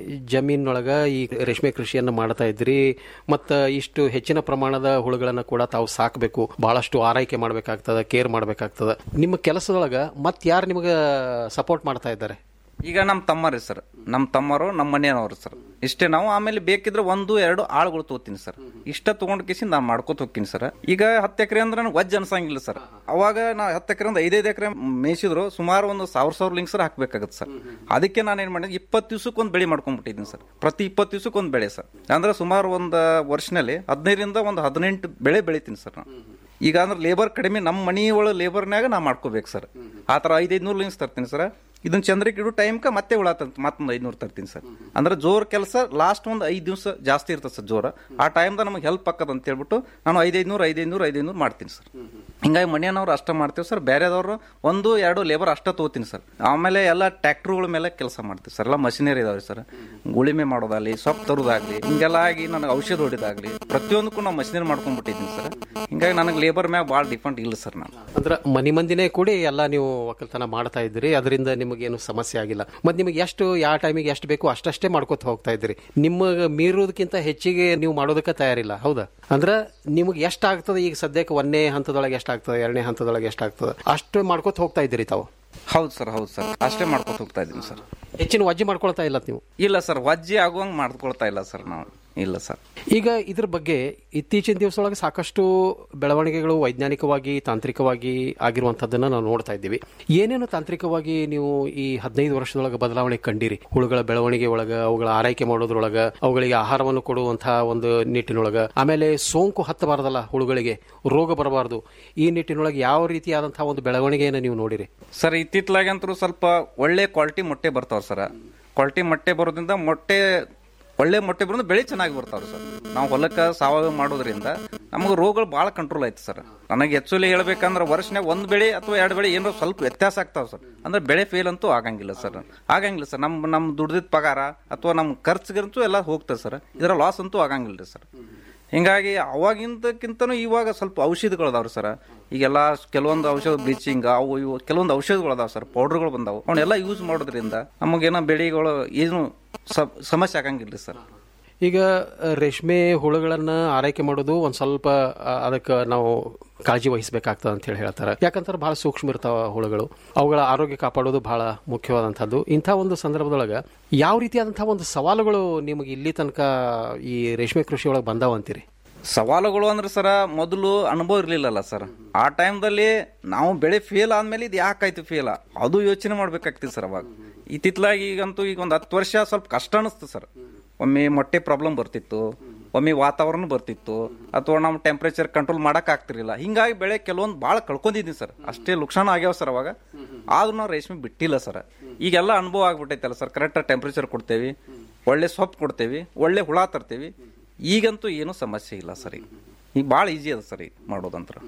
ಜಮೀನೊಳಗ ಈ ರೇಷ್ಮೆ ಕೃಷಿಯನ್ನ ಮಾಡ್ತಾ ಇದ್ರಿ ಮತ್ತ ಇಷ್ಟು ಹೆಚ್ಚಿನ ಪ್ರಮಾಣದ ಹುಳುಗಳನ್ನ ಕೂಡ ತಾವು ಸಾಕಬೇಕು ಬಹಳಷ್ಟು ಆರೈಕೆ ಮಾಡ್ಬೇಕಾಗ್ತದ ಕೇರ್ ಮಾಡ್ಬೇಕಾಗ್ತದ ನಿಮ್ಮ ಕೆಲಸದೊಳಗ ಮತ್ ಯಾರು ನಿಮಗೆ ಸಪೋರ್ಟ್ ಮಾಡ್ತಾ ಇದ್ದಾರೆ ಈಗ ನಮ್ಮ ತಮ್ಮರಿ ಸರ್ ನಮ್ಮ ತಮ್ಮರು ನಮ್ಮ ಮನೆಯವರು ಸರ್ ಇಷ್ಟೇ ನಾವು ಆಮೇಲೆ ಬೇಕಿದ್ರೆ ಒಂದು ಎರಡು ಆಳುಗಳು ತಗೋತೀನಿ ಸರ್ ಇಷ್ಟ ತಗೊಂಡ್ ಕಿಸಿ ನಾನು ಮಾಡ್ಕೋತ ಹೋಗ್ತೀನಿ ಸರ್ ಈಗ ಹತ್ತು ಎಕರೆ ಅಂದ್ರೆ ನನಗೆ ವಜ್ಜ ಅನ್ಸಂಗಿಲ್ಲ ಸರ್ ಅವಾಗ ನಾ ಹತ್ತು ಎಕರೆ ಅಂದ್ರೆ ಐದೈದು ಎಕರೆ ಮೇಯಿಸಿದ್ರು ಸುಮಾರು ಒಂದು ಸಾವಿರ ಸಾವಿರ ಲಿಂಕ್ಸರ್ ಹಾಕ್ಬೇಕಾಗತ್ತೆ ಸರ್ ಅದಕ್ಕೆ ನಾನು ಏನ್ ಮಾಡಿದೆ ಇಪ್ಪತ್ತು ದಿವ್ಸಕ್ಕೆ ಒಂದು ಬೆಳೆ ಮಾಡ್ಕೊಂಡ್ಬಿಟ್ಟಿದ್ದೀನಿ ಸರ್ ಪ್ರತಿ ಇಪ್ಪತ್ತು ದಿವ್ಸಕ್ಕೆ ಒಂದು ಬೆಳೆ ಸರ್ ಅಂದ್ರೆ ಸುಮಾರು ಒಂದು ವರ್ಷನಲ್ಲಿ ಹದಿನೈದರಿಂದ ಒಂದು ಹದಿನೆಂಟು ಬೆಳೆ ಬೆಳಿತೀನಿ ಸರ್ ನಾನು ಈಗ ಅಂದ್ರೆ ಲೇಬರ್ ಕಡಿಮೆ ನಮ್ಮ ಮನಿ ಒಳ ಲೇಬರ್ನಾಗ ನಾ ಮಾಡ್ಕೋಬೇಕು ಸರ್ ಆ ಥರ ಐದೈದು ನೂರು ಲಿಂಕ್ಸ್ ತರ್ತೀನಿ ಸರ್ ಇದನ್ನ ಚಂದ್ರಕ್ಕೆ ಇಡೋ ಟೈಮ್ಕ ಮತ್ತೆ ಹುಳ ತಂತ ಮತ್ತೊಂದು ಐದ್ನೂರು ತರ್ತೀನಿ ಸರ್ ಅಂದ್ರೆ ಜೋರ್ ಕೆಲಸ ಲಾಸ್ಟ್ ಒಂದು ಐದು ದಿವಸ ಜಾಸ್ತಿ ಇರ್ತದೆ ಸರ್ ಜೋರ ಆ ಟೈಮ್ದ ನಮಗೆ ಹೆಲ್ಪ್ ಆಕ್ಕದ ಅಂತ ಹೇಳ್ಬಿಟ್ಟು ನಾನು ಐದೈದ್ನೂರು ಐದೈದ್ನೂರು ಐದೈದ್ನೂರು ಮಾಡ್ತೀನಿ ಸರ್ ಹಿಂಗಾಗಿ ಮನೆಯವ್ರು ಅಷ್ಟ ಮಾಡ್ತೀವಿ ಸರ್ ಬೇರೆದವ್ರು ಒಂದು ಎರಡು ಲೇಬರ್ ಅಷ್ಟ ತಗೋತೀನಿ ಸರ್ ಆಮೇಲೆ ಎಲ್ಲ ಟ್ರ್ಯಾಕ್ಟರ್ಗಳ ಮೇಲೆ ಕೆಲಸ ಮಾಡ್ತೀವಿ ಸರ್ ಎಲ್ಲ ಮಷಿನರಿ ಇದಾವೆ ಸರ್ ಗುಳಿಮೆ ಮಾಡೋದಾಗ್ಲಿ ಸೊಪ್ಪು ತರೋದಾಗ್ಲಿ ಹಿಂಗೆಲ್ಲ ಆಗಿ ನನಗೆ ಔಷಧ ಹೊಡಿದಾಗ್ಲಿ ಪ್ರತಿಯೊಂದಕ್ಕೂ ನಾವು ಮಷಿನರಿ ಮಾಡ್ಕೊಂಡ್ಬಿಟ್ಟಿದ್ದೀನಿ ಸರ್ ಹಿಂಗಾಗಿ ನನಗೆ ಲೇಬರ್ ಮ್ಯಾಗ ಭಾಳ ಡಿಫೆಂಟ್ ಇಲ್ಲ ಸರ್ ನಾನು ಅಂದ್ರ ಮನಿ ಮಂದಿನೇ ಕೂಡಿ ಎಲ್ಲ ನೀವು ಒಕ್ಕಲ್ತನ ಮಾಡ್ತಾ ಇದ್ರಿ ಅದರಿಂದ ನಿಮಗೇನು ಸಮಸ್ಯೆ ಆಗಿಲ್ಲ ಮತ್ತೆ ನಿಮಗೆ ಎಷ್ಟು ಯಾವ ಟೈಮಿಗೆ ಎಷ್ಟು ಬೇಕು ಅಷ್ಟಷ್ಟೇ ಮಾಡ್ಕೊತ ಹೋಗ್ತಾ ಇದ್ರಿ ನಿಮಗೆ ಮೀರೋದಕ್ಕಿಂತ ಹೆಚ್ಚಿಗೆ ನೀವು ಮಾಡೋದಕ್ಕೆ ತಯಾರಿಲ್ಲ ಹೌದಾ ಅಂದ್ರ ನಿಮಗೆ ಎಷ್ಟಾಗ್ತದೆ ಈಗ ಸದ್ಯಕ್ಕೆ ಒಂದನೇ ಹಂತದೊಳಗೆ ಎಷ್ಟಾಗ್ತದೆ ಎರಡನೇ ಹಂತದೊಳಗೆ ಎಷ್ಟಾಗ್ತದೆ ಅಷ್ಟು ಮಾಡ್ಕೊತ ಹೋಗ್ತಾ ಇದ್ದೀರಿ ತಾವು ಹೌದು ಸರ್ ಹೌದು ಸರ್ ಅಷ್ಟೇ ಮಾಡ್ಕೊತ ಹೋಗ್ತಾ ಇದ್ದೀನಿ ಸರ್ ಹೆಚ್ಚಿನ ವಜ್ಜೆ ಮಾಡ್ಕೊಳ್ತಾ ಇಲ್ಲ ನೀವು ಇಲ್ಲ ಸರ್ ವಜ್ಜೆ ಆಗುವಂಗೆ ಮಾಡ್ಕೊಳ್ತಾ ಇಲ್ಲ ಸರ್ ನಾವು ಇಲ್ಲ ಸರ್ ಈಗ ಇದ್ರ ಬಗ್ಗೆ ಇತ್ತೀಚಿನ ದಿವಸದೊಳಗೆ ಸಾಕಷ್ಟು ಬೆಳವಣಿಗೆಗಳು ವೈಜ್ಞಾನಿಕವಾಗಿ ತಾಂತ್ರಿಕವಾಗಿ ಆಗಿರುವಂತದ್ದನ್ನ ನಾವು ನೋಡ್ತಾ ಇದ್ದೀವಿ ಏನೇನು ತಾಂತ್ರಿಕವಾಗಿ ನೀವು ಈ ಹದಿನೈದು ವರ್ಷದೊಳಗೆ ಬದಲಾವಣೆ ಕಂಡಿರಿ ಹುಳುಗಳ ಬೆಳವಣಿಗೆ ಒಳಗ ಅವುಗಳ ಆರೈಕೆ ಮಾಡೋದ್ರೊಳಗ ಅವುಗಳಿಗೆ ಆಹಾರವನ್ನು ಕೊಡುವಂತಹ ಒಂದು ನಿಟ್ಟಿನೊಳಗ ಆಮೇಲೆ ಸೋಂಕು ಹತ್ತಬಾರದಲ್ಲ ಹುಳುಗಳಿಗೆ ರೋಗ ಬರಬಾರದು ಈ ನಿಟ್ಟಿನೊಳಗೆ ಯಾವ ರೀತಿಯಾದಂತಹ ಒಂದು ಬೆಳವಣಿಗೆಯನ್ನು ನೀವು ನೋಡಿರಿ ಸರ್ ಇತ್ತಿತ್ಲಾಗಂತರೂ ಸ್ವಲ್ಪ ಒಳ್ಳೆ ಕ್ವಾಲಿಟಿ ಮೊಟ್ಟೆ ಬರ್ತಾವ ಸರ್ ಕ್ವಾಲಿಟಿ ಮೊಟ್ಟೆ ಬರೋದ್ರಿಂದ ಮೊಟ್ಟೆ ಒಳ್ಳೆ ಮೊಟ್ಟೆ ಬರೋದು ಬೆಳೆ ಚೆನ್ನಾಗಿ ಬರ್ತಾವ್ರಿ ಸರ್ ನಾವು ಹೊಲಕ್ಕೆ ಸಾವಯವ ಮಾಡೋದ್ರಿಂದ ನಮಗೆ ರೋಗಗಳು ಭಾಳ ಕಂಟ್ರೋಲ್ ಆಯ್ತು ಸರ್ ನನಗೆ ಆಕ್ಚುಲಿ ಹೇಳ್ಬೇಕಂದ್ರೆ ವರ್ಷನಾಗ ಒಂದು ಬೆಳೆ ಅಥವಾ ಎರಡು ಬೆಳೆ ಏನೋ ಸ್ವಲ್ಪ ವ್ಯತ್ಯಾಸ ಆಗ್ತಾವ ಸರ್ ಅಂದ್ರೆ ಬೆಳೆ ಫೇಲ್ ಅಂತೂ ಆಗಂಗಿಲ್ಲ ಸರ್ ಆಗಂಗಿಲ್ಲ ಸರ್ ನಮ್ಮ ನಮ್ಮ ದುಡ್ದಿದ್ದ ಪಗಾರ ಅಥವಾ ನಮ್ಮ ಖರ್ಚಿಗಂತೂ ಎಲ್ಲ ಹೋಗ್ತದೆ ಸರ್ ಇದರ ಲಾಸ್ ಅಂತೂ ಆಗಂಗಿಲ್ಲ ರೀ ಸರ್ ಹಿಂಗಾಗಿ ಅವಾಗಿಂದಕ್ಕಿಂತನೂ ಇವಾಗ ಸ್ವಲ್ಪ ಔಷಧಿಗಳು ಅದಾವ್ರಿ ಸರ್ ಈಗೆಲ್ಲ ಕೆಲವೊಂದು ಔಷಧ ಬ್ಲೀಚಿಂಗ್ ಅವು ಇವು ಕೆಲವೊಂದು ಔಷಧಗಳು ಅದಾವ ಸರ್ ಪೌಡರ್ಗಳು ಬಂದಾವು ಅವನ್ನೆಲ್ಲ ಯೂಸ್ ಮಾಡೋದ್ರಿಂದ ನಮಗೇನೋ ಬೆಳೆಗಳು ಏನು ಸ- ಸಮಸ್ಯೆ ಆಗಂಗಿಲ್ಲ ಸರ್ ಈಗ ಅ, ರೇಷ್ಮೆ ಹುಳುಗಳನ್ನ ಆರೈಕೆ ಮಾಡೋದು ಒಂದ್ ಸ್ವಲ್ಪ ಅದಕ್ಕೆ ನಾವು ಕಾಳಜಿ ವಹಿಸಬೇಕಾಗ್ತದೆ ಅಂತ ಹೇಳಿ ಹೇಳ್ತಾರೆ ಯಾಕಂದ್ರೆ ಬಹಳ ಸೂಕ್ಷ್ಮ ಇರ್ತಾವ ಹುಳುಗಳು ಅವುಗಳ ಆರೋಗ್ಯ ಕಾಪಾಡೋದು ಬಹಳ ಮುಖ್ಯವಾದಂಥದ್ದು ಇಂಥ ಒಂದು ಸಂದರ್ಭದೊಳಗೆ ಯಾವ ರೀತಿಯಾದಂತಹ ಒಂದು ಸವಾಲುಗಳು ನಿಮಗೆ ಇಲ್ಲಿ ತನಕ ಈ ರೇಷ್ಮೆ ಕೃಷಿ ಒಳಗೆ ಬಂದಾವ ಅಂತೀರಿ ಸವಾಲುಗಳು ಅಂದ್ರೆ ಸರ ಮೊದಲು ಅನುಭವ ಇರ್ಲಿಲ್ಲಲ್ಲ ಸರ್ ಆ ಟೈಮ್ದಲ್ಲಿ ನಾವು ಬೆಳೆ ಫೇಲ್ ಆದ್ಮೇಲೆ ಇದು ಯಾಕಾಯ್ತು ಫೇಲ್ ಅದು ಯೋಚನೆ ಮಾಡ್ಬೇಕಾಗ್ತಿತ್ತು ಸರ್ ಅವಾಗ ಇತ್ತಿತ್ಲಾಗಿ ಈಗಂತೂ ಈಗ ಒಂದು ಹತ್ತು ವರ್ಷ ಸ್ವಲ್ಪ ಕಷ್ಟ ಅನಿಸ್ತು ಸರ್ ಒಮ್ಮೆ ಮೊಟ್ಟೆ ಪ್ರಾಬ್ಲಮ್ ಬರ್ತಿತ್ತು ಒಮ್ಮೆ ವಾತಾವರಣ ಬರ್ತಿತ್ತು ಅಥವಾ ನಾವು ಟೆಂಪ್ರೇಚರ್ ಕಂಟ್ರೋಲ್ ಮಾಡಕ್ ಆಗ್ತಿರ್ಲಿಲ್ಲ ಹಿಂಗಾಗಿ ಬೆಳೆ ಕೆಲವೊಂದು ಭಾಳ ಕಳ್ಕೊಂಡಿದ್ದೀನಿ ಸರ್ ಅಷ್ಟೇ ಲುಕ್ಷಾನ ಆಗ್ಯಾವ ಸರ್ ಅವಾಗ ಆದ್ರೂ ನಾವು ರೇಷ್ಮೆ ಬಿಟ್ಟಿಲ್ಲ ಸರ್ ಈಗೆಲ್ಲ ಅನುಭವ ಆಗ್ಬಿಟ್ಟೈತಲ್ಲ ಸರ್ ಕರೆಕ್ಟ್ ಟೆಂಪ್ರೇಚರ್ ಕೊಡ್ತೇವಿ ಒಳ್ಳೆ ಸೊಪ್ಪು ಕೊಡ್ತೇವಿ ಒಳ್ಳೆ ಹುಳ ತರ್ತೇವಿ ಈಗಂತೂ ಏನೂ ಸಮಸ್ಯೆ ಇಲ್ಲ ಸರ್ ಈಗ ಈಗ ಭಾಳ ಈಜಿ ಅದ ಸರ್ ಈಗ ಮಾಡೋದಂತ್ರ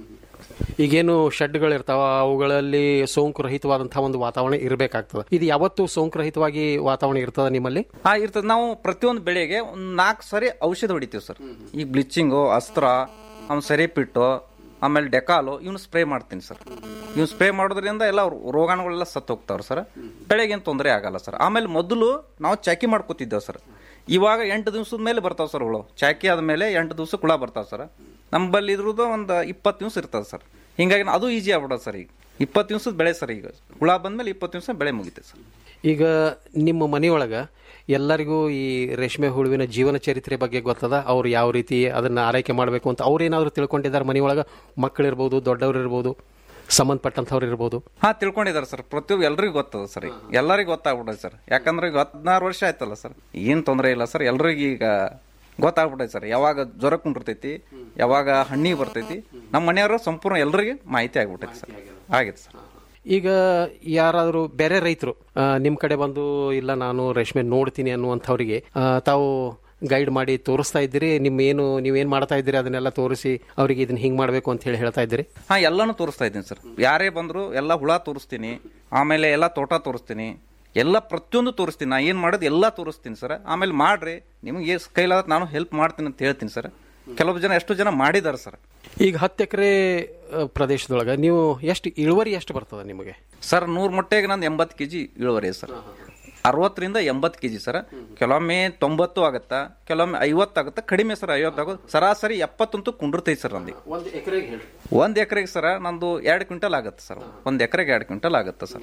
ಈಗೇನು ಶೆಡ್ಗಳು ಇರ್ತಾವ ಅವುಗಳಲ್ಲಿ ಸೋಂಕು ರಹಿತವಾದಂತಹ ಒಂದು ವಾತಾವರಣ ಇರಬೇಕಾಗ್ತದೆ ಇದು ಯಾವತ್ತು ಸೋಂಕು ರಹಿತವಾಗಿ ವಾತಾವರಣ ಇರ್ತದ ನಿಮ್ಮಲ್ಲಿ ಹಾ ಇರ್ತದೆ ನಾವು ಪ್ರತಿಯೊಂದು ಬೆಳೆಗೆ ಒಂದು ನಾಲ್ಕು ಸರಿ ಔಷಧ ಹೊಡಿತೀವಿ ಸರ್ ಈಗ ಬ್ಲೀಚಿಂಗು ಅಸ್ತ್ರ ಆಮೇಲೆ ಸೆರೆಪಿಟ್ಟು ಆಮೇಲೆ ಡೆಕಾಲು ಇವನು ಸ್ಪ್ರೇ ಮಾಡ್ತೀನಿ ಸರ್ ಇವ್ನು ಸ್ಪ್ರೇ ಮಾಡೋದ್ರಿಂದ ಎಲ್ಲ ರೋಗಾಣುಗಳೆಲ್ಲ ಸತ್ತು ಹೋಗ್ತಾವ್ರ ಸರ್ ಬೆಳೆಗೆ ಏನು ತೊಂದರೆ ಆಗಲ್ಲ ಸರ್ ಆಮೇಲೆ ಮೊದಲು ನಾವು ಚಾಕಿ ಮಾಡ್ಕೊತಿದ್ದೇವೆ ಸರ್ ಇವಾಗ ಎಂಟು ದಿವಸದ ಮೇಲೆ ಬರ್ತಾವ ಸರ್ ಹುಳು ಚಾಕಿ ಆದ್ಮೇಲೆ ಎಂಟು ದಿವಸಕ್ಕೆ ಹುಳ ಬರ್ತಾವ ಸರ್ ನಮ್ಮಲ್ಲಿ ಇದ್ರದ್ದು ಒಂದು ಇಪ್ಪತ್ತು ದಿವಸ ಇರ್ತದೆ ಸರ್ ಹಿಂಗಾಗಿ ಅದು ಈಜಿ ಆಗ್ಬಿಡೋದು ಸರ್ ಈಗ ಇಪ್ಪತ್ತು ದಿವಸದ ಬೆಳೆ ಸರ್ ಈಗ ಹುಳ ಬಂದ್ಮೇಲೆ ಇಪ್ಪತ್ತು ದಿವಸ ಬೆಳೆ ಮುಗಿತೆ ಸರ್ ಈಗ ನಿಮ್ಮ ಮನೆಯೊಳಗ ಎಲ್ಲರಿಗೂ ಈ ರೇಷ್ಮೆ ಹುಳುವಿನ ಜೀವನ ಚರಿತ್ರೆ ಬಗ್ಗೆ ಗೊತ್ತದ ಅವ್ರು ಯಾವ ರೀತಿ ಅದನ್ನ ಆರೈಕೆ ಮಾಡಬೇಕು ಅಂತ ಅವ್ರೇನಾದ್ರು ತಿಳ್ಕೊಂಡಿದ್ದಾರೆ ಮನೆಯೊಳಗ ಮಕ್ಕಳಿರ್ಬೋದು ದೊಡ್ಡವ್ರು ಇರ್ಬೋದು ಸಂಬಂಧಪಟ್ಟಂಥವ್ರು ಇರ್ಬೋದು ಹಾ ತಿಳ್ಕೊಂಡಿದ್ದಾರೆ ಸರ್ ಪ್ರತಿಯೊಬ್ಬ ಎಲ್ರಿಗೂ ಗೊತ್ತದ ಸರ್ ಈಗ ಎಲ್ಲರಿಗೂ ಗೊತ್ತಾಗ್ಬಿಟ್ಟೈತೆ ಸರ್ ಯಾಕಂದ್ರೆ ಈಗ ಹದಿನಾರು ವರ್ಷ ಆಯ್ತಲ್ಲ ಸರ್ ಏನ್ ತೊಂದರೆ ಇಲ್ಲ ಸರ್ ಎಲ್ರಿಗೂ ಈಗ ಗೊತ್ತಾಗ್ಬಿಟ್ಟೈತೆ ಸರ್ ಯಾವಾಗ ಜ್ವರ ಕುಂಡಿರ್ತೈತಿ ಯಾವಾಗ ಹಣ್ಣಿ ಬರ್ತೈತಿ ನಮ್ಮ ಮನೆಯವರು ಸಂಪೂರ್ಣ ಎಲ್ರಿಗೂ ಮಾಹಿತಿ ಆಗ್ಬಿಟ್ಟೈತಿ ಸರ್ ಆಗೈತೆ ಸರ್ ಈಗ ಯಾರಾದರೂ ಬೇರೆ ರೈತರು ನಿಮ್ಮ ಕಡೆ ಬಂದು ಇಲ್ಲ ನಾನು ರೇಷ್ಮೆ ನೋಡ್ತೀನಿ ಅನ್ನುವಂಥವ್ರಿಗೆ ಆ, ತಾವು ಗೈಡ್ ಮಾಡಿ ತೋರಿಸ್ತಾ ಇದ್ದೀರಿ ನಿಮ್ಮ ಏನು ನೀವೇನು ಮಾಡ್ತಾ ಇದ್ದೀರಿ ಅದನ್ನೆಲ್ಲ ತೋರಿಸಿ ಅವರಿಗೆ ಇದನ್ನ ಹಿಂಗೆ ಮಾಡಬೇಕು ಅಂತ ಹೇಳಿ ಹೇಳ್ತಾ ಇದ್ದೀರಿ ಹಾ ಎಲ್ಲಾನು ತೋರಿಸ್ತಾ ಇದ್ದೀನಿ ಸರ್ ಯಾರೇ ಬಂದ್ರು ಎಲ್ಲ ಹುಳ ತೋರಿಸ್ತೀನಿ ಆಮೇಲೆ ಎಲ್ಲ ತೋಟ ತೋರಿಸ್ತೀನಿ ಎಲ್ಲ ಪ್ರತಿಯೊಂದು ತೋರಿಸ್ತೀನಿ ನಾ ಏನು ಮಾಡೋದು ಎಲ್ಲ ತೋರಿಸ್ತೀನಿ ಸರ್ ಆಮೇಲೆ ಮಾಡ್ರಿ ನಿಮ್ಗೆ ಎಷ್ಟು ಕೈಲಾದ ನಾನು ಹೆಲ್ಪ್ ಮಾಡ್ತೀನಿ ಅಂತ ಹೇಳ್ತೀನಿ ಸರ್ ಕೆಲವು ಜನ ಎಷ್ಟು ಜನ ಮಾಡಿದ್ದಾರೆ ಸರ್ ಈಗ ಹತ್ತು ಎಕರೆ ಪ್ರದೇಶದೊಳಗೆ ನೀವು ಎಷ್ಟು ಇಳುವರಿ ಎಷ್ಟು ಬರ್ತದೆ ನಿಮಗೆ ಸರ್ ನೂರು ಮೊಟ್ಟೆಗೆ ನಂದು ಎಂಬತ್ತು ಕೆ ಜಿ ಇಳುವರಿ ಸರ್ ಅರವತ್ತರಿಂದ ಎಂಬತ್ತು ಕೆ ಜಿ ಸರ್ ಕೆಲವೊಮ್ಮೆ ತೊಂಬತ್ತು ಆಗುತ್ತಾ ಕೆಲವೊಮ್ಮೆ ಐವತ್ತು ಆಗುತ್ತಾ ಕಡಿಮೆ ಸರ್ ಐವತ್ತು ಆಗೋದು ಸರಾಸರಿ ಎಪ್ಪತ್ತಂತೂ ಕುಂಡಿರ್ತೈತೆ ಸರ್ ನಂದು ಒಂದು ಎಕರೆಗೆ ಹೇಳಿ ಒಂದು ಎಕರೆಗೆ ಸರ್ ನಂದು ಎರಡು ಕ್ವಿಂಟಲ್ ಆಗುತ್ತೆ ಸರ್ ಒಂದು ಎಕರೆಗೆ ಎರಡು ಕ್ವಿಂಟಲ್ ಆಗುತ್ತೆ ಸರ್